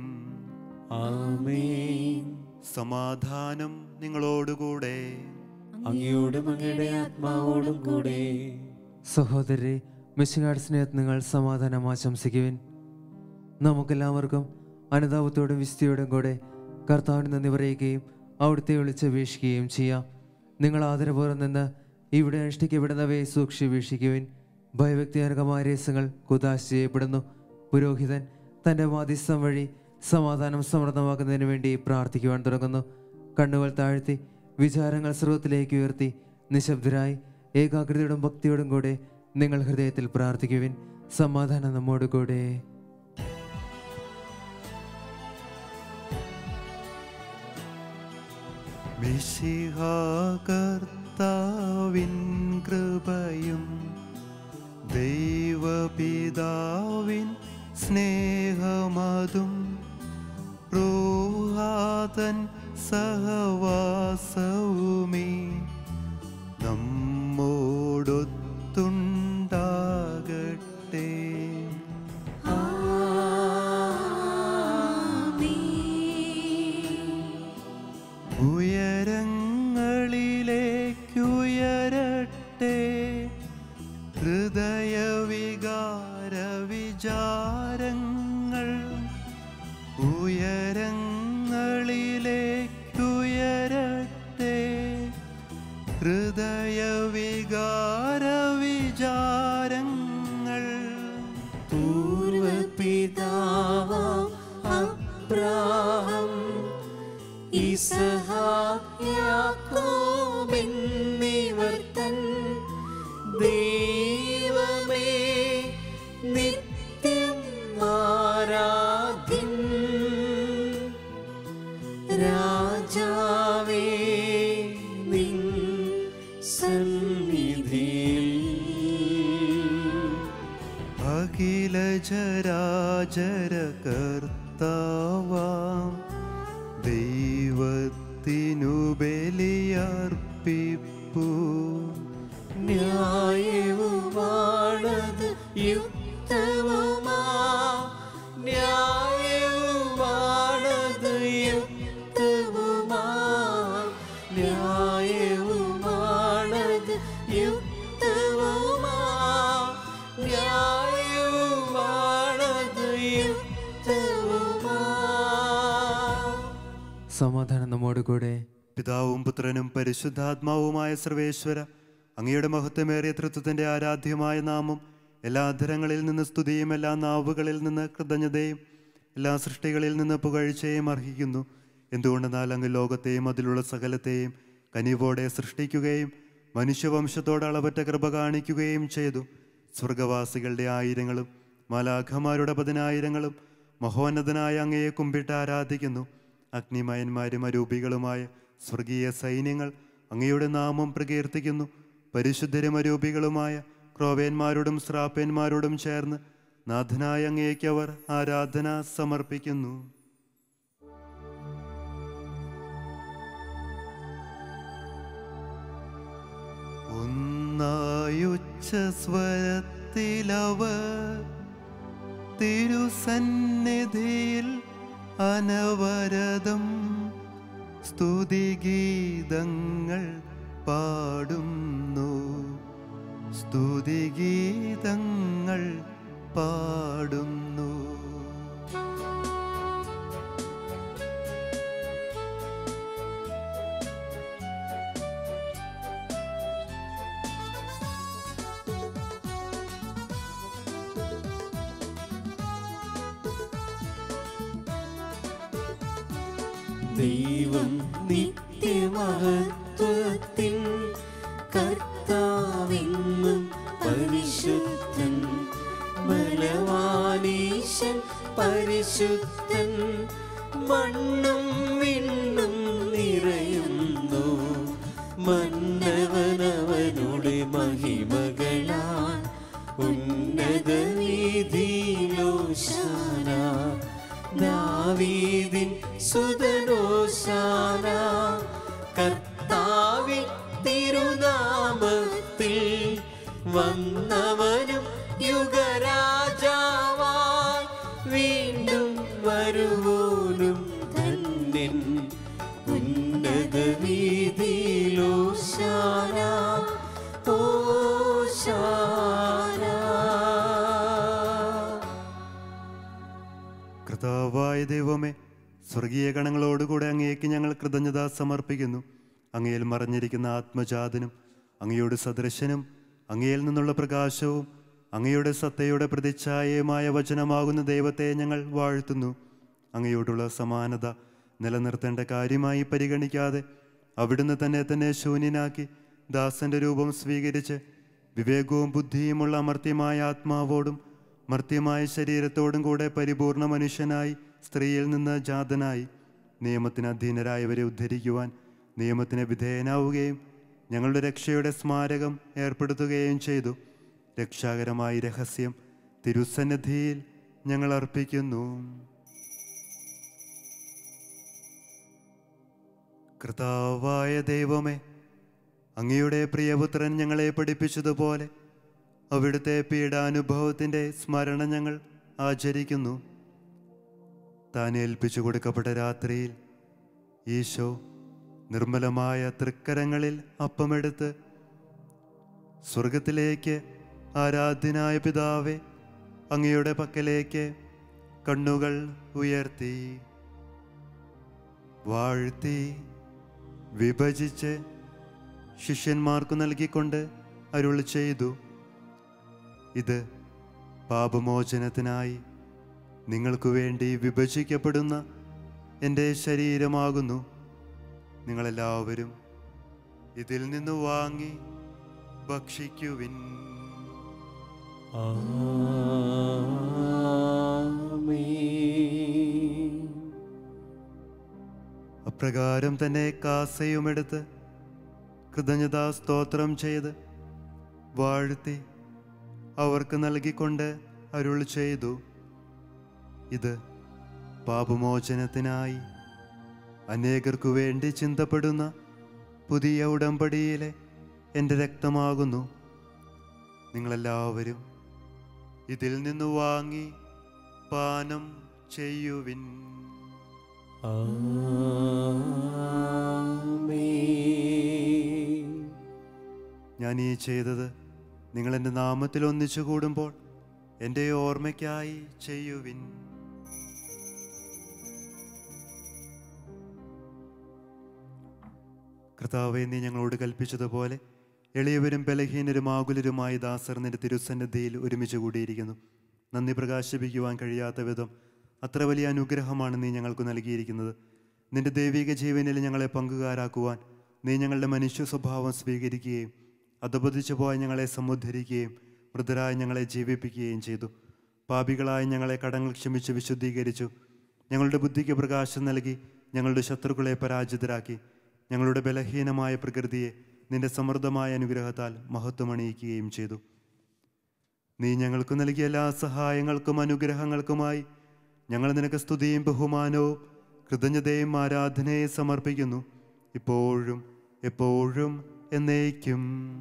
ആമേൻ സമാധാനം നിങ്ങളോടുകൂടെ അങ്ങയോടും അങ്ങയുടെ ആത്മാവോടും കൂടെ സഹോദരി മിശുകാട് സ്നേഹത്തിൽ നിങ്ങൾ സമാധാനം ആശംസിക്കുവിൻ നമുക്കെല്ലാവർക്കും അനുതാപത്തോടും വിസ്തയോടും കൂടെ കർത്താവിന് നന്ദി പറയുകയും അവിടുത്തെ വിളിച്ചപേക്ഷിക്കുകയും ചെയ്യാം നിങ്ങൾ ആദരപൂർവ്വം നിന്ന് ഇവിടെ അനുഷ്ഠിക്കപ്പെടുന്നവയെ സൂക്ഷിച്ച് വീക്ഷിക്കുവിൻ ഭയഭക്തിജനകമായ രഹസ്യങ്ങൾ കുതാശ ചെയ്യപ്പെടുന്നു പുരോഹിതൻ തൻ്റെ മാധ്യസ്ഥം വഴി സമാധാനം സമൃദ്ധമാക്കുന്നതിന് വേണ്ടി പ്രാർത്ഥിക്കുവാൻ തുടങ്ങുന്നു കണ്ണുകൾ താഴ്ത്തി വിചാരങ്ങൾ സർവത്തിലേക്ക് ഉയർത്തി നിശബ്ദരായി ഏകാഗ്രതയോടും ഭക്തിയോടും കൂടെ നിങ്ങൾ ഹൃദയത്തിൽ പ്രാർത്ഥിക്കുവിൻ സമാധാനം നമ്മോട് കൂടെ കർത്താവിൻ കൃപയും ദൈവപിതാവിൻ സ്നേഹമതും റൂഹാതൻ സഹവാസവുമേ നമ്മോടൊത്തുണ്ടാകട്ടെ ഉയരങ്ങളിലേക്കുയരട്ടെ ഹൃദയവികാര വിചാരങ്ങൾ ഉയരങ്ങളിലേക്കുയരട്ടെ ഹൃദയവികാര വിചാരങ്ങൾ പൂർവപിതാവാം അബ്രാഹം ഇസഹാക്ക് യാക്കോബ് എന്നിവർ തൻ ദൈവമേ നിത്യം ആരാധ്യനാം കർത്താവാം ദൈവത്തിനു ബലിയർപ്പിപ്പൂ ന്യായവുമാണത് യുക്തവുമാ ന്യായവുമാണത് യുക്തവുമാ ന്യായവുമാണത് യുക്തവുമാ ന്യായവുമാണത് യുക്തവുമാ സമാധാനം നമ്മോട് കൂടെ പിതാവും പുത്രനും പരിശുദ്ധാത്മാവുമായ സർവേശ്വര അങ്ങയുടെ മഹത്വമേറിയ തൃത്വത്തിന്റെ ആരാധ്യമായ നാമം എല്ലാ അധരങ്ങളിൽ നിന്ന് സ്തുതിയും എല്ലാ നാവുകളിൽ നിന്ന് കൃതജ്ഞതയും എല്ലാ സൃഷ്ടികളിൽ നിന്ന് പുകഴ്ചയും അർഹിക്കുന്നു എന്തുകൊണ്ടെന്നാൽ അങ്ങ് ലോകത്തെയും അതിലുള്ള സകലത്തെയും കനിവോടെ സൃഷ്ടിക്കുകയും മനുഷ്യവംശത്തോട് അളവറ്റ കൃപ കാണിക്കുകയും ചെയ്തു സ്വർഗവാസികളുടെ ആയിരങ്ങളും മാലാഖമാരുടെ പതിനായിരങ്ങളും മഹോന്നതനായ അങ്ങയെ കുമ്പിട്ട് ആരാധിക്കുന്നു അഗ്നിമയന്മാരും അരൂപികളുമായ സ്വർഗീയ സൈന്യങ്ങൾ അങ്ങയുടെ നാമം പ്രകീർത്തിക്കുന്നു പരിശുദ്ധരും അരൂപികളുമായ ക്രോവേന്മാരോടും ശ്രാപ്പേന്മാരോടും ചേർന്ന് നാഥനായ അങ്ങേക്ക് അവർ ആരാധന സമർപ്പിക്കുന്നു ഒന്നായുച്ച സ്വരത്തിലവർ തിരുസന്നിധിയിൽ അനവരതം സ്തുതിഗീതങ്ങൾ പാടുന്നു സ്തുതിഗീതങ്ങൾ പാടുന്നു ദൈവം നിത്യമഹത്വത്തിൻ കർത്താവെന്നും പരിശുദ്ധൻ ബലവാനീശൻ പരിശുദ്ധൻ മണ്ണും വിണ്ണും നിറയുന്നു മന്നവനവനുടെ മഹിമകളാൽ ഉന്നത വീതിയിലോശാന ദാവീദിൻ സുതനോശാന കർത്താവിൻ തിരുനാമത്തിൽ വന്നവനും യുഗരാജാവായി വീണ്ടും വരുവോനും ധന്യൻ ഉന്നത വീതിയിലോശാന ഓശാന കർത്താവായ ദൈവമേ സ്വർഗീയ ഗണങ്ങളോടുകൂടെ അങ്ങേക്ക് ഞങ്ങൾ കൃതജ്ഞത സമർപ്പിക്കുന്നു അങ്ങയിൽ മറഞ്ഞിരിക്കുന്ന ആത്മജാതനും അങ്ങയുടെ സദൃശനും അങ്ങയിൽ നിന്നുള്ള പ്രകാശവും അങ്ങയുടെ സത്തയുടെ പ്രതിച്ഛായയുമായ വചനമാകുന്ന ദൈവത്തെ ഞങ്ങൾ വാഴ്ത്തുന്നു അങ്ങയോടുള്ള സമാനത നിലനിർത്തേണ്ട കാര്യമായി പരിഗണിക്കാതെ അവിടുന്ന് തന്നെ തന്നെ ശൂന്യനാക്കി ദാസന്റെ രൂപം സ്വീകരിച്ച് വിവേകവും ബുദ്ധിയുമുള്ള അമർത്യമായ ആത്മാവോടും മർത്യമായ ശരീരത്തോടും കൂടെ പരിപൂർണ മനുഷ്യനായി സ്ത്രീയിൽ നിന്ന് ജാതനായി നിയമത്തിന് അധീനരായവരെ ഉദ്ധരിക്കുവാൻ നിയമത്തിന് വിധേയനാവുകയും ഞങ്ങളുടെ രക്ഷയുടെ സ്മാരകം ഏർപ്പെടുത്തുകയും ചെയ്തു രക്ഷാകരമായ രഹസ്യം തിരുസന്നിധിയിൽ ഞങ്ങൾ അർപ്പിക്കുന്നു കർത്താവായ ദൈവമേ അങ്ങയുടെ പ്രിയപുത്രൻ ഞങ്ങളെ പഠിപ്പിച്ചതുപോലെ അവിടുത്തെ പീഡാനുഭവത്തിൻ്റെ സ്മരണ ഞങ്ങൾ ആചരിക്കുന്നു താൻ ഏൽപ്പിച്ചു കൊടുക്കപ്പെട്ട രാത്രിയിൽ ഈശോ നിർമ്മലമായ തൃക്കരങ്ങളിൽ അപ്പമെടുത്ത് സ്വർഗത്തിലേക്ക് ആരാധ്യനായ പിതാവെ അങ്ങയുടെ പക്കലേക്ക് കണ്ണുകൾ ഉയർത്തി വാഴ്ത്തി വിഭജിച്ച് ശിഷ്യന്മാർക്കു നൽകിക്കൊണ്ട് അരുൾ ചെയ്തു ഇത് പാപമോചനത്തിനായി നിങ്ങൾക്കു വേണ്ടി വിഭജിക്കപ്പെടുന്ന എൻ്റെ ശരീരമാകുന്നു നിങ്ങളെല്ലാവരും ഇതിൽ നിന്ന് വാങ്ങി ഭക്ഷിക്കുവിൻ ആമേൻ അപ്രകാരം തന്നെ കാസയുമെടുത്ത് കൃതജ്ഞതാ സ്തോത്രം ചെയ്ത് വാഴ്ത്തി അവർക്ക് നൽകിക്കൊണ്ട് അരുൾ ചെയ്തു ഇത് പാപമോചനത്തിനായി അനേകർക്കു വേണ്ടി ചിന്തപ്പെടുന്ന പുതിയ ഉടമ്പടിയിലെ എൻ്റെ രക്തമാകുന്നു നിങ്ങളെല്ലാവരും ഇതിൽ നിന്ന് വാങ്ങി പാനം ചെയ്യുവിൻ ആമേൻ ഞാൻ ഈ ചെയ്തത് നിങ്ങൾ എൻ്റെ നാമത്തിൽ ഒന്നിച്ചു കൂടുമ്പോൾ എൻ്റെ ഓർമ്മയ്ക്കായി ചെയ്യുവിൻ കർത്താവെ നീ ഞങ്ങളോട് കൽപ്പിച്ചതുപോലെ എളിയവരും ബലഹീനരും ആകുലരുമായ ദാസർ നിന്റെ തിരുസന്നിധിയിൽ ഒരുമിച്ച് കൂടിയിരിക്കുന്നു നന്ദി പ്രകാശിപ്പിക്കുവാൻ കഴിയാത്ത വിധം അത്ര വലിയ അനുഗ്രഹമാണ് നീ ഞങ്ങൾക്ക് നൽകിയിരിക്കുന്നത് നിന്റെ ദൈവിക ജീവനിൽ ഞങ്ങളെ പങ്കുകാരാക്കുവാൻ നീ ഞങ്ങളുടെ മനുഷ്യ സ്വഭാവം സ്വീകരിക്കുകയും അധപതിച്ചു പോയ ഞങ്ങളെ സമുദ്ധരിക്കുകയും മൃതരായ ഞങ്ങളെ ജീവിപ്പിക്കുകയും ചെയ്തു പാപികളായ ഞങ്ങളെ കടങ്ങൾ ക്ഷമിച്ച് വിശുദ്ധീകരിച്ചു ഞങ്ങളുടെ ബുദ്ധിക്ക് പ്രകാശം നൽകി ഞങ്ങളുടെ ശത്രുക്കളെ പരാജിതരാക്കി ഞങ്ങളുടെ ബലഹീനമായ പ്രകൃതിയെ നിന്റെ സമൃദ്ധമായ അനുഗ്രഹത്താൽ മഹത്വമണിയിക്കുകയും ചെയ്തു നീ ഞങ്ങൾക്ക് നൽകിയ എല്ലാ സഹായങ്ങൾക്കും അനുഗ്രഹങ്ങൾക്കുമായി ഞങ്ങൾ നിനക്ക് സ്തുതിയും ബഹുമാനവും കൃതജ്ഞതയും ആരാധനയും സമർപ്പിക്കുന്നു ഇപ്പോഴും എപ്പോഴും എന്നേക്കും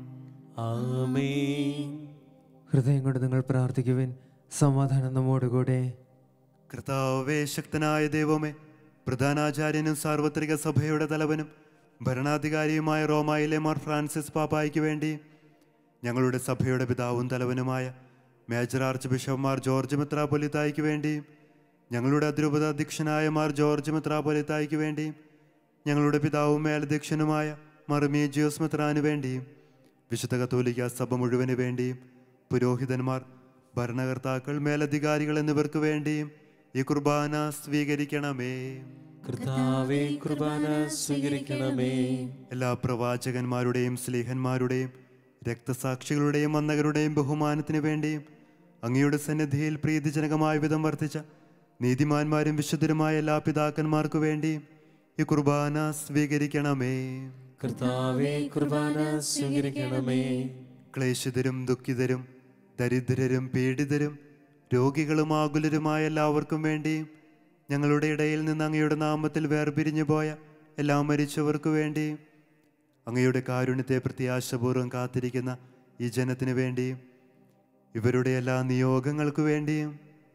ആമേൻ ഹൃദയം കൊണ്ട് നിങ്ങൾ പ്രാർത്ഥിക്കുവിൻ സമാധാനം നമ്മോടുകൂടെ കർത്താവേ ശക്തനായ ദൈവമേ പ്രധാനാചാര്യനും സാർവത്രിക സഭയുടെ തലവനും ഭരണാധികാരിയുമായ റോമായിലെ മാർ ഫ്രാൻസിസ് പാപ്പായ്ക്ക് വേണ്ടി ഞങ്ങളുടെ സഭയുടെ പിതാവും തലവനുമായ major archbishop Mar George മെത്രാപൊലിത്തായ്ക്ക് വേണ്ടിയും ഞങ്ങളുടെ അതിരൂപത അധ്യക്ഷനായ മാർ ജോർജ് മെത്രാപൊലിത്തായ്ക്ക് വേണ്ടിയും ഞങ്ങളുടെ പിതാവും മേലധ്യക്ഷനുമായ മാർ മീജിയോസ് മെത്രാന് വേണ്ടിയും വിശുദ്ധ കത്തോലിക്ക സഭ മുഴുവന് വേണ്ടിയും പുരോഹിതന്മാർ ഭരണകർത്താക്കൾ മേലധികാരികൾ എന്നിവർക്ക് വേണ്ടിയും ഈ കുർബാന സ്വീകരിക്കണമേ കർത്താവേ കുർബാന സ്വീകരിക്കണമേ എല്ലാ പ്രവാചകന്മാരുടെയും സ്ലീഹന്മാരുടെയും രക്തസാക്ഷികളുടെയും വന്നകരുടെയും ബഹുമാനത്തിന് വേണ്ടിയും അങ്ങയുടെ സന്നിധിയിൽ പ്രീതിജനകമായ വിധം വർദ്ധിച്ച നീതിമാന്മാരും വിശുദ്ധരുമായ എല്ലാ പിതാക്കന്മാർക്കു വേണ്ടിയും ഈ കുർബാന സ്വീകരിക്കണമേ കർത്താവേ കുർബാന സ്വീകരിക്കണമേ ക്ലേശിതരും ദുഃഖിതരും ദരിദ്രരും പീഡിതരും രോഗികളും ആകുലരുമായ എല്ലാവർക്കും വേണ്ടിയും ഞങ്ങളുടെ ഇടയിൽ നിന്ന് അങ്ങയുടെ നാമത്തിൽ വേർപിരിഞ്ഞു പോയ എല്ലാ മരിച്ചവർക്കു വേണ്ടിയും അങ്ങയുടെ കാരുണ്യത്തെ പ്രത്യാശപൂർവ്വം കാത്തിരിക്കുന്ന ഈ ജനത്തിനു വേണ്ടിയും ഇവരുടെ എല്ലാ നിയോഗങ്ങൾക്കു വേണ്ടിയും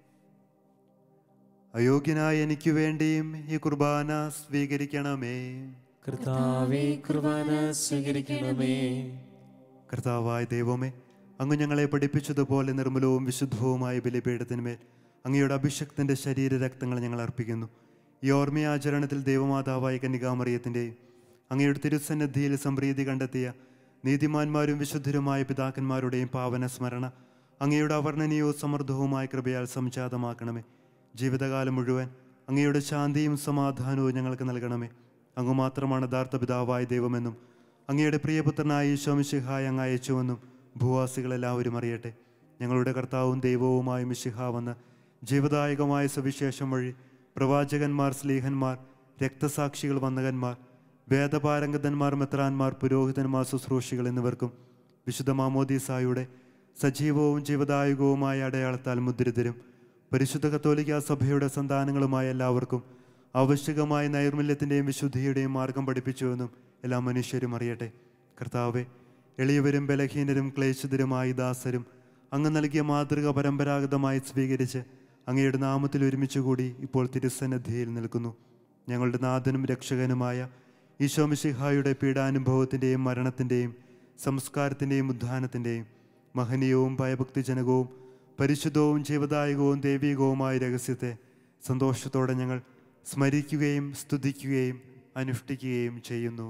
അയോഗ്യനായ എനിക്ക് വേണ്ടിയും ഈ കുർബാന സ്വീകരിക്കണമേ കർത്താവേ കുർബാന സ്വീകരിക്കണമേ കർത്താവായ ദൈവമേ അങ്ങ് ഞങ്ങളെ പഠിപ്പിച്ചതുപോലെ നിർമ്മലവും വിശുദ്ധവുമായ ബലിപീഠത്തിന്മേൽ അങ്ങയുടെ അഭിഷക്തന്റെ ശരീര രക്തങ്ങൾ ഞങ്ങൾ അർപ്പിക്കുന്നു ഈ ഓർമ്മയാചരണത്തിൽ ദൈവമാതാവായ കന്യകാമറിയത്തിൻ്റെയും അങ്ങയുടെ തിരുസന്നിധിയിൽ സംപ്രീതി കണ്ടെത്തിയ നീതിമാന്മാരും വിശുദ്ധരുമായ പിതാക്കന്മാരുടെയും പാവന സ്മരണ അങ്ങയുടെ അവർണ്ണനീയവും സമൃദ്ധവുമായ കൃപയാൽ സംജാതമാക്കണമേ ജീവിതകാലം മുഴുവൻ അങ്ങയുടെ ശാന്തിയും സമാധാനവും ഞങ്ങൾക്ക് നൽകണമേ അങ്ങ് മാത്രമാണ് യഥാർത്ഥ പിതാവായ ദൈവമെന്നും അങ്ങയുടെ പ്രിയപുത്രനായ ഈശോമിശിഹായ അങ്ങ് അയച്ചുവെന്നും ഭൂവാസികളെല്ലാവരും അറിയട്ടെ ഞങ്ങളുടെ കർത്താവും ദൈവവുമായ മിശിഹ വന്ന് ജീവദായകമായ സുവിശേഷം വഴി പ്രവാചകന്മാർ സ്ലീഹന്മാർ രക്തസാക്ഷികൾ വന്നകന്മാർ വേദപാരംഗതന്മാർ മെത്രാന്മാർ പുരോഹിതന്മാർ ശുശ്രൂഷികൾ എന്നിവർക്കും വിശുദ്ധ മാമോദീസായുടെ സജീവവും ജീവദായകവുമായ അടയാളത്താൽ മുദ്രിതരും പരിശുദ്ധ കത്തോലിക്ക സഭയുടെ സന്താനങ്ങളുമായ എല്ലാവർക്കും ആവശ്യകമായ നൈർമല്യത്തിൻ്റെയും വിശുദ്ധിയുടെയും മാർഗം പഠിപ്പിച്ചുവെന്നും എല്ലാ മനുഷ്യരും അറിയട്ടെ കർത്താവെ എളിയവരും ബലഹീനരും ക്ലേശിതരുമായ ദാസരും അങ്ങ് നൽകിയ മാതൃക പരമ്പരാഗതമായി സ്വീകരിച്ച് അങ്ങയുടെ നാമത്തിൽ ഒരുമിച്ചുകൂടി ഇപ്പോൾ തിരുസന്നിധിയിൽ നിൽക്കുന്നു ഞങ്ങളുടെ നാഥനും രക്ഷകനുമായ ഈശോമിശിഹായുടെ പീഡാനുഭവത്തിൻ്റെയും മരണത്തിൻ്റെയും സംസ്കാരത്തിൻ്റെയും ഉദ്ധാനത്തിൻ്റെയും മഹനീയവും ഭയഭക്തിജനകവും പരിശുദ്ധവും ജീവദായകവും ദൈവികവുമായ രഹസ്യത്തെ സന്തോഷത്തോടെ ഞങ്ങൾ സ്മരിക്കുകയും സ്തുതിക്കുകയും അനുഷ്ഠിക്കുകയും ചെയ്യുന്നു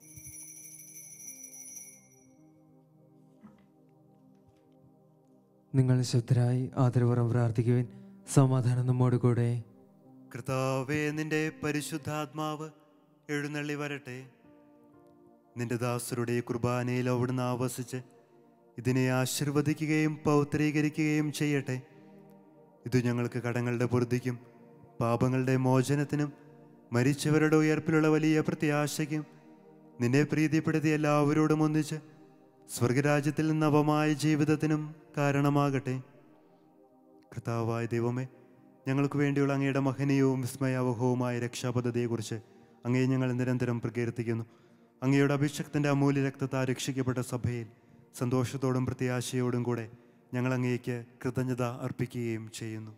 നിങ്ങൾ ശുദ്ധരായി ആദരപുറം പ്രാർത്ഥിക്കുവിൻ സമാധാനം നമ്മോട് കൂടെ കർത്താവേ നിന്റെ പരിശുദ്ധാത്മാവ് എഴുന്നള്ളി വരട്ടെ നിന്റെ ദാസരുടെ കുർബാനയിൽ അവിടുന്ന് ആവസിച്ച് ഇതിനെ ആശീർവദിക്കുകയും പൗത്രീകരിക്കുകയും ചെയ്യട്ടെ ഇത് ഞങ്ങൾക്ക് കടങ്ങളുടെ പൊറുതിക്കും പാപങ്ങളുടെ മോചനത്തിനും മരിച്ചവരുടെ ഉയർപ്പിലുള്ള വലിയ പ്രത്യാശയ്ക്കും നിന്നെ പ്രീതിപ്പെടുത്തി എല്ലാവരോടും ഒന്നിച്ച് സ്വർഗരാജ്യത്തിൽ നവമായ ജീവിതത്തിനും കാരണമാകട്ടെ കർത്താവായ ദൈവമേ ഞങ്ങൾക്ക് വേണ്ടിയുള്ള അങ്ങയുടെ മഹനീയവും വിസ്മയാവഹവുമായ രക്ഷാപദ്ധതിയെക്കുറിച്ച് അങ്ങയെ ഞങ്ങൾ നിരന്തരം പ്രകീർത്തിക്കുന്നു അങ്ങയുടെ അഭിഷക്തൻ്റെ അമൂല്യ രക്തത്താൽ രക്ഷിക്കപ്പെട്ട സഭയിൽ സന്തോഷത്തോടും പ്രത്യാശയോടും കൂടെ ഞങ്ങൾ അങ്ങേക്ക് കൃതജ്ഞത അർപ്പിക്കുകയും ചെയ്യുന്നു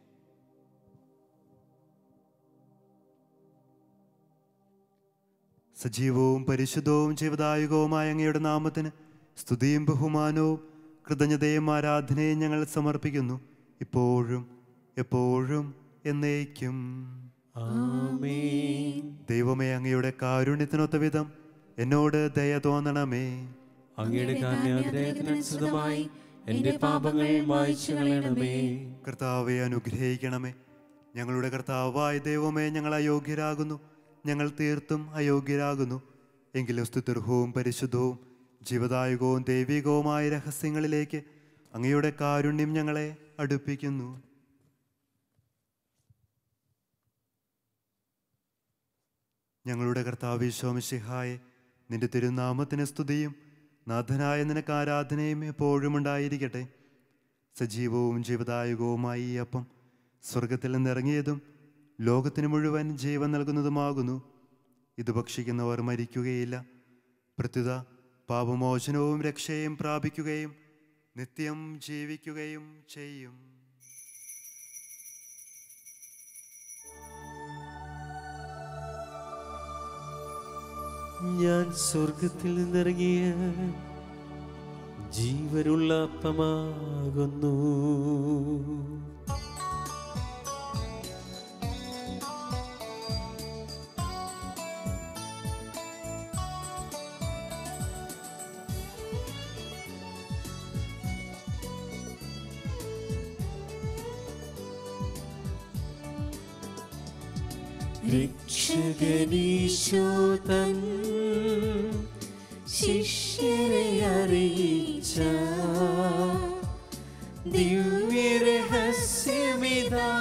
സജീവവും പരിശുദ്ധവും ജീവദായകവുമായ അങ്ങയുടെ നാമത്തിന് സ്തുതിയും ബഹുമാനവും കൃതജ്ഞതയും ആരാധനയും ഞങ്ങൾ സമർപ്പിക്കുന്നു ഇപ്പോഴും എപ്പോഴും എന്നേക്കും ആമേൻ ദൈവമേ അങ്ങയുടെ കാരുണ്യത്തിനൊത്ത വിധം എന്നോട് ദയ തോന്നണമേ അങ്ങയുടെ കാന്യാഗ്രഹത്തിനനുസൃതമായി എന്റെ പാപങ്ങൾ മായ്ച്ചു കളയണമേ കർത്താവെ അനുഗ്രഹിക്കണമേ ഞങ്ങളുടെ കർത്താവായ ദൈവമേ ഞങ്ങൾ അയോഗ്യരാകുന്നു ഞങ്ങൾ തീർത്തും അയോഗ്യരാകുന്നു എങ്കിലും സ്തുതിർഹവും പരിശുദ്ധവും ജീവദായകവും ദൈവികവുമായ രഹസ്യങ്ങളിലേക്ക് അങ്ങയുടെ കാരുണ്യം ഞങ്ങളെ അടുപ്പിക്കുന്നു ഞങ്ങളുടെ കർത്താവ് ശോമശിഹായെ നിന്റെ തിരുനാമത്തിന് സ്തുതിയും നാഥനായ നിനക്ക് ആരാധനയും എപ്പോഴും ഉണ്ടായിരിക്കട്ടെ സജീവവും ജീവദായകവുമായി ഈ അപ്പം സ്വർഗത്തിൽ നിന്നിറങ്ങിയതും ലോകത്തിന് മുഴുവൻ ജീവൻ നൽകുന്നതുമാകുന്നു ഇത് ഭക്ഷിക്കുന്നവർ മരിക്കുകയില്ല പ്രത്യുത പാപമോചനവും രക്ഷയും പ്രാപിക്കുകയും നിത്യം ജീവിക്കുകയും ചെയ്യും ഞാൻ സ്വർഗത്തിൽ നിന്നിറങ്ങിയ ജീവനുള്ള അപ്പമാകുന്നു രക്ഷകനീശോ തൻ ശിഷ്യരെ അറിയിച്ച ദിവ്യരഹസ്യമിതാ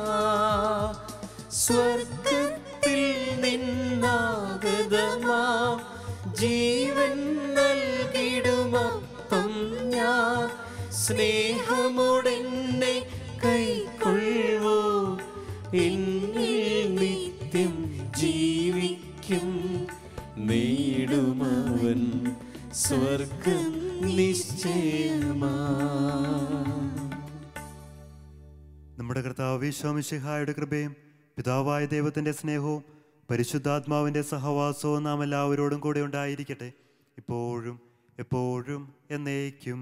സ്വർഗത്തിൽ നിന്നാഗതമാ ജീവൻ നൽകിടുമപ്പം ഞാൻ സ്നേഹമുടെന്നെ കൈക്കൊള്ളുവോ എന്നിൽ നിത്യം ജീവിക്കും നേടുമവൻ സ്വർഗം നിശ്ചയമാ നമ്മുടെ കർത്താവ് വിശ്വാമിശിഹായുടെ കൃപയും പിതാവായ ദൈവത്തിൻ്റെ സ്നേഹവും പരിശുദ്ധാത്മാവിൻ്റെ സഹവാസവും നാം എല്ലാവരോടും കൂടെ ഉണ്ടായിരിക്കട്ടെ ഇപ്പോഴും എപ്പോഴും എന്നേക്കും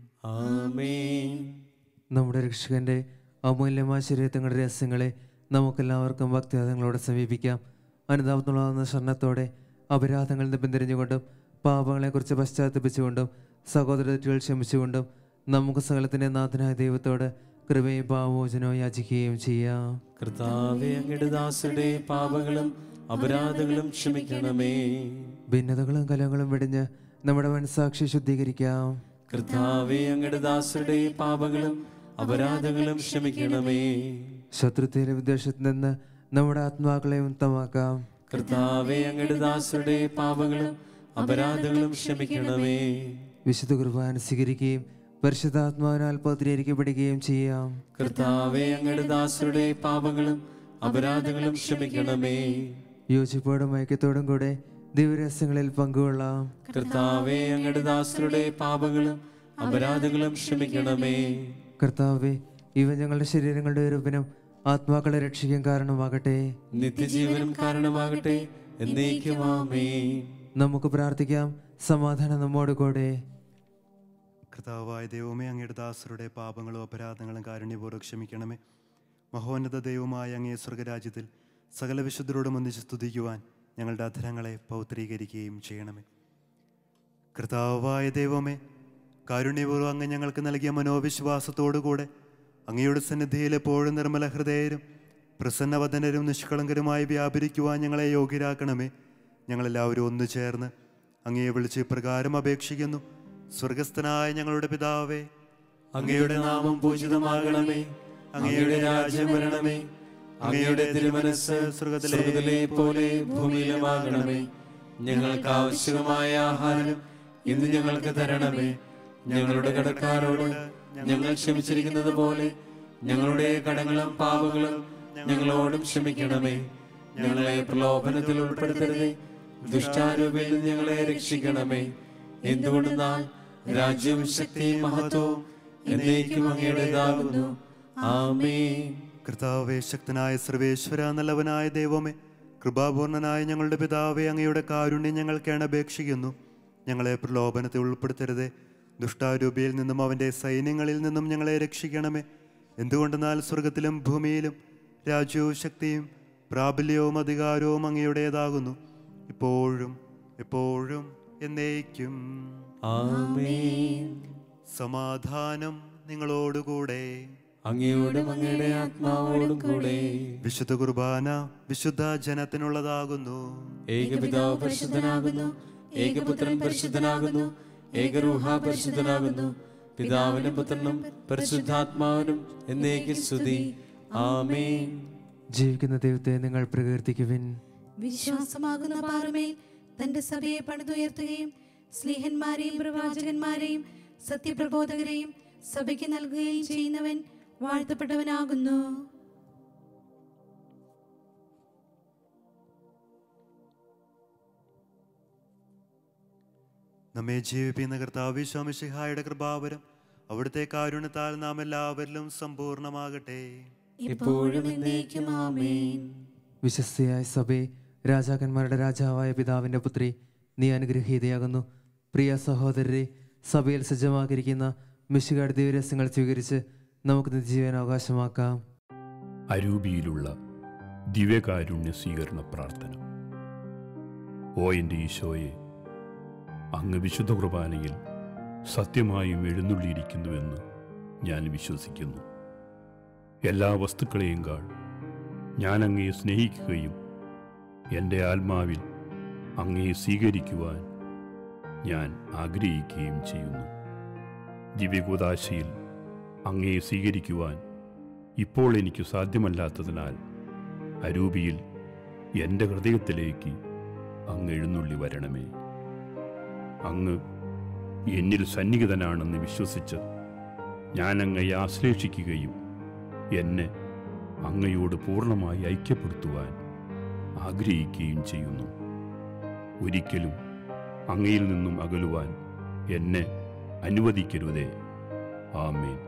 ആമേൻ നമ്മുടെ രക്ഷകന്റെ അമൂല്യമായ ശരീരത്തിങ്ങളുടെ രഹസ്യങ്ങളെ നമുക്കെല്ലാവർക്കും ഭക്തിവാദങ്ങളോടെ സമീപിക്കാം അനുതാപത്തുള്ളതാകുന്ന ശരണത്തോടെ അപരാധങ്ങളിൽ നിന്ന് പിന്തിരിഞ്ഞുകൊണ്ടും പാപങ്ങളെക്കുറിച്ച് പശ്ചാത്തപിച്ചുകൊണ്ടും സഹോദര തെറ്റുകൾ ക്ഷമിച്ചുകൊണ്ടും നമുക്ക് സകലത്തിൻ്റെ നാഥനായ ദൈവത്തോട് കൃപയും പാവമോചനവും യാചിക്കുകയും ചെയ്യാം കർത്താവെ അങ്ങയുടെ ദാസരുടെ പാപങ്ങളും അപരാധങ്ങളും ക്ഷമിക്കണമേ ഭിന്നതകളും കലങ്ങളും വെടിഞ്ഞ് നമ്മുടെ മനസാക്ഷി ശുദ്ധീകരിക്കാം കർത്താവെ അങ്ങയുടെ ദാസരുടെ പാപങ്ങളും അപരാധങ്ങളും ക്ഷമിക്കണമേ ശത്രുത്വയിലെ വിദ്വേഷത്തിൽ നിന്ന് നമ്മുടെ ആത്മാക്കളെ ഉത്തമാക്കാം കർത്താവെ അങ്ങയുടെ ദാസരുടെ പാപങ്ങളും അപരാധങ്ങളും ക്ഷമിക്കണമേ വിശുദ്ധ കുർബാന സ്വീകരിക്കുകയും പരിശുദ്ധാത്മാവിനാൽ പൗത്രീകരിക്കപ്പെടുകയും ചെയ്യാം കർത്താവെ അങ്ങയുടെ ദാസരുടെ പാപങ്ങളും അപരാധങ്ങളും ക്ഷമിക്കണമേ യോജിപ്പോടും ഐക്യത്തോടും കൂടെ ദിവരഹസ്യങ്ങളിൽ പങ്കുകൊള്ളാം കർത്താവെ അങ്ങയുടെ ദാസരുടെ പാപങ്ങളും അപരാധങ്ങളും ക്ഷമിക്കണമേ കർത്താവെ ഇവ ഞങ്ങളുടെ ശരീരങ്ങളുടെ രൂപനും ആത്മാക്കളെ രക്ഷിക്കാൻ കാരണമാകട്ടെ നിത്യജീവനും കാരണമാകട്ടെ എന്നേക്കുമാമേ നമുക്ക് പ്രാർത്ഥിക്കാം സമാധാനം നമ്മോട് കൂടെ കർത്താവായ ദൈവമേ അങ്ങയുടെ ദാസരുടെ പാപങ്ങളും അപരാധങ്ങളും കാരുണ്യപൂർവ്വം ക്ഷമിക്കണമേ മഹോന്നത ദൈവമായ അങ്ങേ സ്വർഗരാജ്യത്തിൽ സകല വിശുദ്ധരോടും ഒന്നിച്ച് സ്തുതിക്കുവാൻ ഞങ്ങളുടെ അധരങ്ങളെ പൗത്രീകരിക്കുകയും ചെയ്യണമേ കർത്താവായ ദൈവമേ കാരുണ്യപൂർവ്വം അങ്ങ് ഞങ്ങൾക്ക് നൽകിയ മനോവിശ്വാസത്തോടുകൂടെ അങ്ങയുടെ സന്നിധിയിൽ എപ്പോഴും നിർമ്മല ഹൃദയരും പ്രസന്നവദനരും നിഷ്കളങ്കരുമായി വ്യാപരിക്കുവാൻ ഞങ്ങളെ യോഗ്യരാക്കണമേ ഞങ്ങളെല്ലാവരും ഒന്നു ചേർന്ന് അങ്ങയെ വിളിച്ച് ഇപ്രകാരം അപേക്ഷിക്കുന്നു സ്വർഗസ്ഥനായ ഞങ്ങളുടെ പിതാവേ അങ്ങയുടെ നാമം പൂജിതമാകണമേ അങ്ങയുടെ രാജ്യം വരണമേ അങ്ങയുടെ തിരുമനസ് സ്വർഗത്തിലെ പോലെ ഭൂമിയിലുമാകണമേ ഞങ്ങൾക്ക് ആവശ്യമായ ആഹാരം ഇന്ന് ഞങ്ങൾക്ക് തരണമേ ഞങ്ങളുടെ കടക്കാരോട് ഞങ്ങൾ ക്ഷമിച്ചിരിക്കുന്നത് പോലെ ഞങ്ങളുടെ കടങ്ങളും പാപങ്ങളും ഞങ്ങളോടും ക്ഷമിക്കണമേ ഞങ്ങളെ പ്രലോഭനത്തിൽ ഉൾപ്പെടുത്തരുതേ ദുഷ്ടാരൂപിൽ നിന്ന് ഞങ്ങളെ രക്ഷിക്കണമേ എന്തുകൊണ്ടെന്നാൽ രാജ്യവും ശക്തിയും മഹത്വവും എന്നേക്കും അങ്ങയുടേതാകുന്നു ആമേൻ കർത്താവേ ശക്തനായ സർവേശ്വര നല്ലവനായ ദൈവമേ കൃപാപൂർണനായ ഞങ്ങളുടെ പിതാവേ അങ്ങയുടെ കാരുണ്യം ഞങ്ങൾക്ക് അപേക്ഷിക്കുന്നു ഞങ്ങളെ പ്രലോഭനത്തെ ഉൾപ്പെടുത്തരുതേ ദുഷ്ടാരൂപിയിൽ നിന്നും അവൻ്റെ സൈന്യങ്ങളിൽ നിന്നും ഞങ്ങളെ രക്ഷിക്കണമേ എന്തുകൊണ്ടെന്നാൽ സ്വർഗത്തിലും ഭൂമിയിലും രാജ്യവും ശക്തിയും പ്രാബല്യവും അധികാരവും അങ്ങയുടേതാകുന്നു ഇപ്പോഴും എപ്പോഴും എന്നേക്കും ആമേൻ സമാധാനം നിങ്ങളോടുകൂടെ അങ്ങയോടും അങ്ങയുടെ ആത്മാവോടും കൂടെ വിശുദ്ധ കുർബാന വിശുദ്ധ ജനത്തിനുള്ളതാകുന്നു ഏകപിതാവ് പരിശുദ്ധനാകുന്നു ഏകപുത്രൻ പരിശുദ്ധനാകുന്നു ഏകരൂഹ പരിശുദ്ധനാകുന്നു പിതാവിനും പുത്രനും പരിശുദ്ധാത്മാവിനും എന്നേക്ക് സ്തുതി ആമേൻ ജീവിക്കുന്ന ദൈവത്തെ നിങ്ങൾ പ്രകീർത്തിക്കുവിൻ വിശ്വാസമാകുന്ന പാറമേൽ തന്റെ സഭയെ പണിതുയർത്തുകയും സ്നേഹന്മാരെയും പ്രവാചകന്മാരെയും സത്യപ്രബോധകരെയും സഭയ്ക്ക് നൽകുകയും ചെയ്യുന്നവൻ വാഴ്ത്തപ്പെട്ടവനാകുന്നു നമ്മെ ജീവിപ്പിക്കുന്ന കർത്താവ് വിശ്വാമിഷിഹായുടെ കൃപാവരം അവിടുത്തെ കാരുണ്യത്താൽ നാം എല്ലാവരിലും സമ്പൂർണ്ണമാകട്ടെ ഇപ്പോഴും എന്നേക്കും ആമേൻ വിശ്വസ്തയായ സഭയെ രാജാക്കന്മാരുടെ രാജാവായ പിതാവിൻ്റെ പുത്രി നീ അനുഗ്രഹീതയാകുന്നു പ്രിയ സഹോദരരെ സഭയിൽ സജ്ജമാക്കിയിരിക്കുന്ന മിശുകാട് ദിവരസ്യങ്ങൾ സ്വീകരിച്ച് നമുക്ക് നിത്യജീവൻ അവകാശമാക്കാം അരൂപിയിലുള്ള ദിവ്യകാരുണ്യ സ്വീകരണ പ്രാർത്ഥന ഓ എൻ്റെ ഈശോയെ അങ്ങ് വിശുദ്ധ കുർബാനയിൽ സത്യമായും എഴുന്നള്ളിയിരിക്കുന്നുവെന്ന് ഞാൻ വിശ്വസിക്കുന്നു എല്ലാ വസ്തുക്കളെയും കാൾ ഞാൻ അങ്ങയെ സ്നേഹിക്കുകയും എൻ്റെ ആത്മാവിൽ അങ്ങയെ സ്വീകരിക്കുവാൻ ഞാൻ ആഗ്രഹിക്കുകയും ചെയ്യുന്നു ദിവ്യകൂതാശയിൽ അങ്ങയെ സ്വീകരിക്കുവാൻ ഇപ്പോൾ എനിക്ക് സാധ്യമല്ലാത്തതിനാൽ അരൂപിയിൽ എൻ്റെ ഹൃദയത്തിലേക്ക് അങ്ങ് എഴുന്നള്ളി വരണമേ അങ്ങ് എന്നിൽ സന്നിഹിതനാണെന്ന് വിശ്വസിച്ച് ഞാൻ അങ്ങയെ ആശ്ലേഷിക്കുകയും എന്നെ അങ്ങയോട് പൂർണ്ണമായി ഐക്യപ്പെടുത്തുവാൻ ആഗ്രഹിക്കുകയും ചെയ്യുന്നു ഒരിക്കലും അങ്ങയിൽ നിന്നും അകലുവാൻ എന്നെ അനുവദിക്കരുതേ ആമേൻ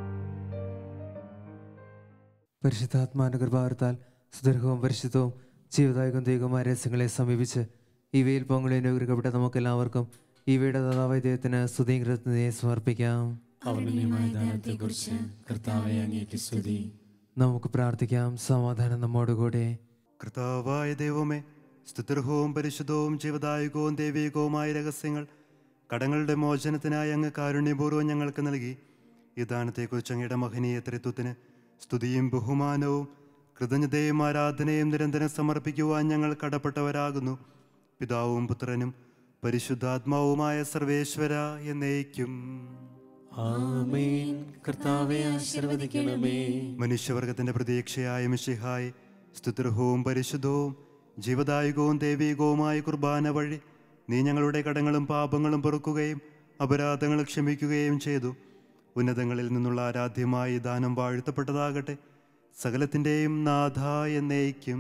പരിശുദ്ധാത്മാന്റെ കൃപാവരത്താൽ സുദീർഘവും പരിശുദ്ധവും ജീവദായകം ദൈവമായ രഹസ്യങ്ങളെ സമീപിച്ച് ഇവയിൽ പങ്കുകളിൽ അനുഗ്രഹിക്കപ്പെട്ട നമുക്കെല്ലാവർക്കും ഇവയുടെ ദാതാവായ ദൈവത്തിന് സ്തുതിയും കൃതജ്ഞതയും സമർപ്പിക്കാം അവനുമായ ദാനത്തെക്കുറിച്ച് കർത്താവെ അങ്ങേക്ക് സ്തുതി നമുക്ക് പ്രാർത്ഥിക്കാം സമാധാനം നമ്മോടുകൂടെ കർത്താവായ ദൈവമേ സ്തുതിർഹവും പരിശുദ്ധവും ജീവദായകവും ദൈവികവുമായ രഹസ്യങ്ങൾ കടങ്ങളുടെ മോചനത്തിനായി അങ്ങ് കാരുണ്യപൂർവ്വം ഞങ്ങൾക്ക് നൽകി ഈ ദാനത്തെക്കുറിച്ച് അങ്ങയുടെ മഹനീയ ത്രിത്വത്തിന് സ്തുതിയും ബഹുമാനവും കൃതജ്ഞതയും ആരാധനയും നിരന്തരം സമർപ്പിക്കുവാൻ ഞങ്ങൾ കടപ്പെട്ടവരാകുന്നു പിതാവും പുത്രനും പരിശുദ്ധാത്മാവുമായ സർവേശ്വര എന്നേക്കും ആമേൻ കർത്താവെ ആശീർവദിക്കണമേ മനുഷ്യവർഗത്തിന്റെ പ്രതീക്ഷയായ മിശിഹായി സ്തുതിർഹവും പരിശുദ്ധവും ജീവദായകവും ദൈവികവുമായ കുർബാന വഴി നീ ഞങ്ങളുടെ കടങ്ങളും പാപങ്ങളും പൊറുക്കുകയും അപരാധങ്ങൾ ക്ഷമിക്കുകയും ചെയ്തു ഉന്നതങ്ങളിൽ നിന്നുള്ള ആരാധ്യമായി ദാനം വാഴ്ത്തപ്പെട്ടതാകട്ടെ സകലത്തിൻ്റെയും നാഥ എന്നേക്കും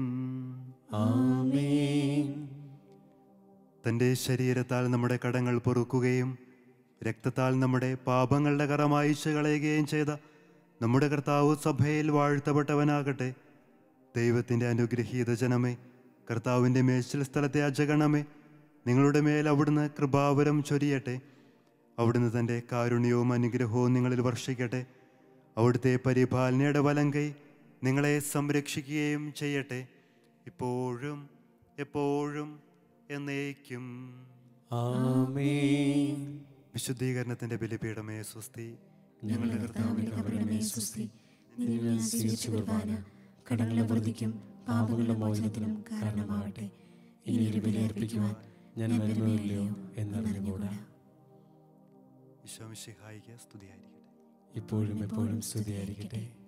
ആമേൻ തൻ്റെ ശരീരത്താൽ നമ്മുടെ കടങ്ങൾ പൊറുക്കുകയും രക്തത്താൽ നമ്മുടെ പാപങ്ങളുടെ കറ മായിച്ചു കളയുകയും ചെയ്ത നമ്മുടെ കർത്താവ് സഭയിൽ വാഴ്ത്തപ്പെട്ടവനാകട്ടെ ദൈവത്തിൻ്റെ അനുഗ്രഹീത ജനമേ കർത്താവിൻ്റെ മേച്ചിൽ സ്ഥലത്തെ അജഗണമേ നിങ്ങളുടെ മേൽ അവിടുന്ന് കൃപാവരം ചൊരിയട്ടെ അവിടുന്ന് തൻ്റെ കാരുണ്യവും അനുഗ്രഹവും നിങ്ങളിൽ വർഷിക്കട്ടെ അവിടുത്തെ പരിപാലനയുടെ വലം കൈ നിങ്ങളെ സംരക്ഷിക്കുകയും ചെയ്യട്ടെ ഇപ്പോഴും എപ്പോഴും എന്നേക്കും ആമേൻ വിശുദ്ധീകരണത്തിന്റെ ബലിപീഠമേ സ്വസ്തി ഞങ്ങളുടെ കർത്താവിന്റെ കബറിടമേ സ്വസ്തി നിങ്ങൾ സ്വീകരിച്ച കുർബാന കടങ്ങളുടെ വൃദ്ധിക്കും പാപങ്ങളുടെ മോചനത്തിനും കാരണമാവട്ടെ ഇനി ഒരു ബലി അർപ്പിക്കുവാൻ ഞാൻ വരുമോ ഇല്ലയോ എന്നറിഞ്ഞുകൂടാ വിശ്വമിഷിഹായിക്ക് സ്തുതിയായിരിക്കട്ടെ ഇപ്പോഴും എപ്പോഴും സ്തുതിയായിരിക്കട്ടെ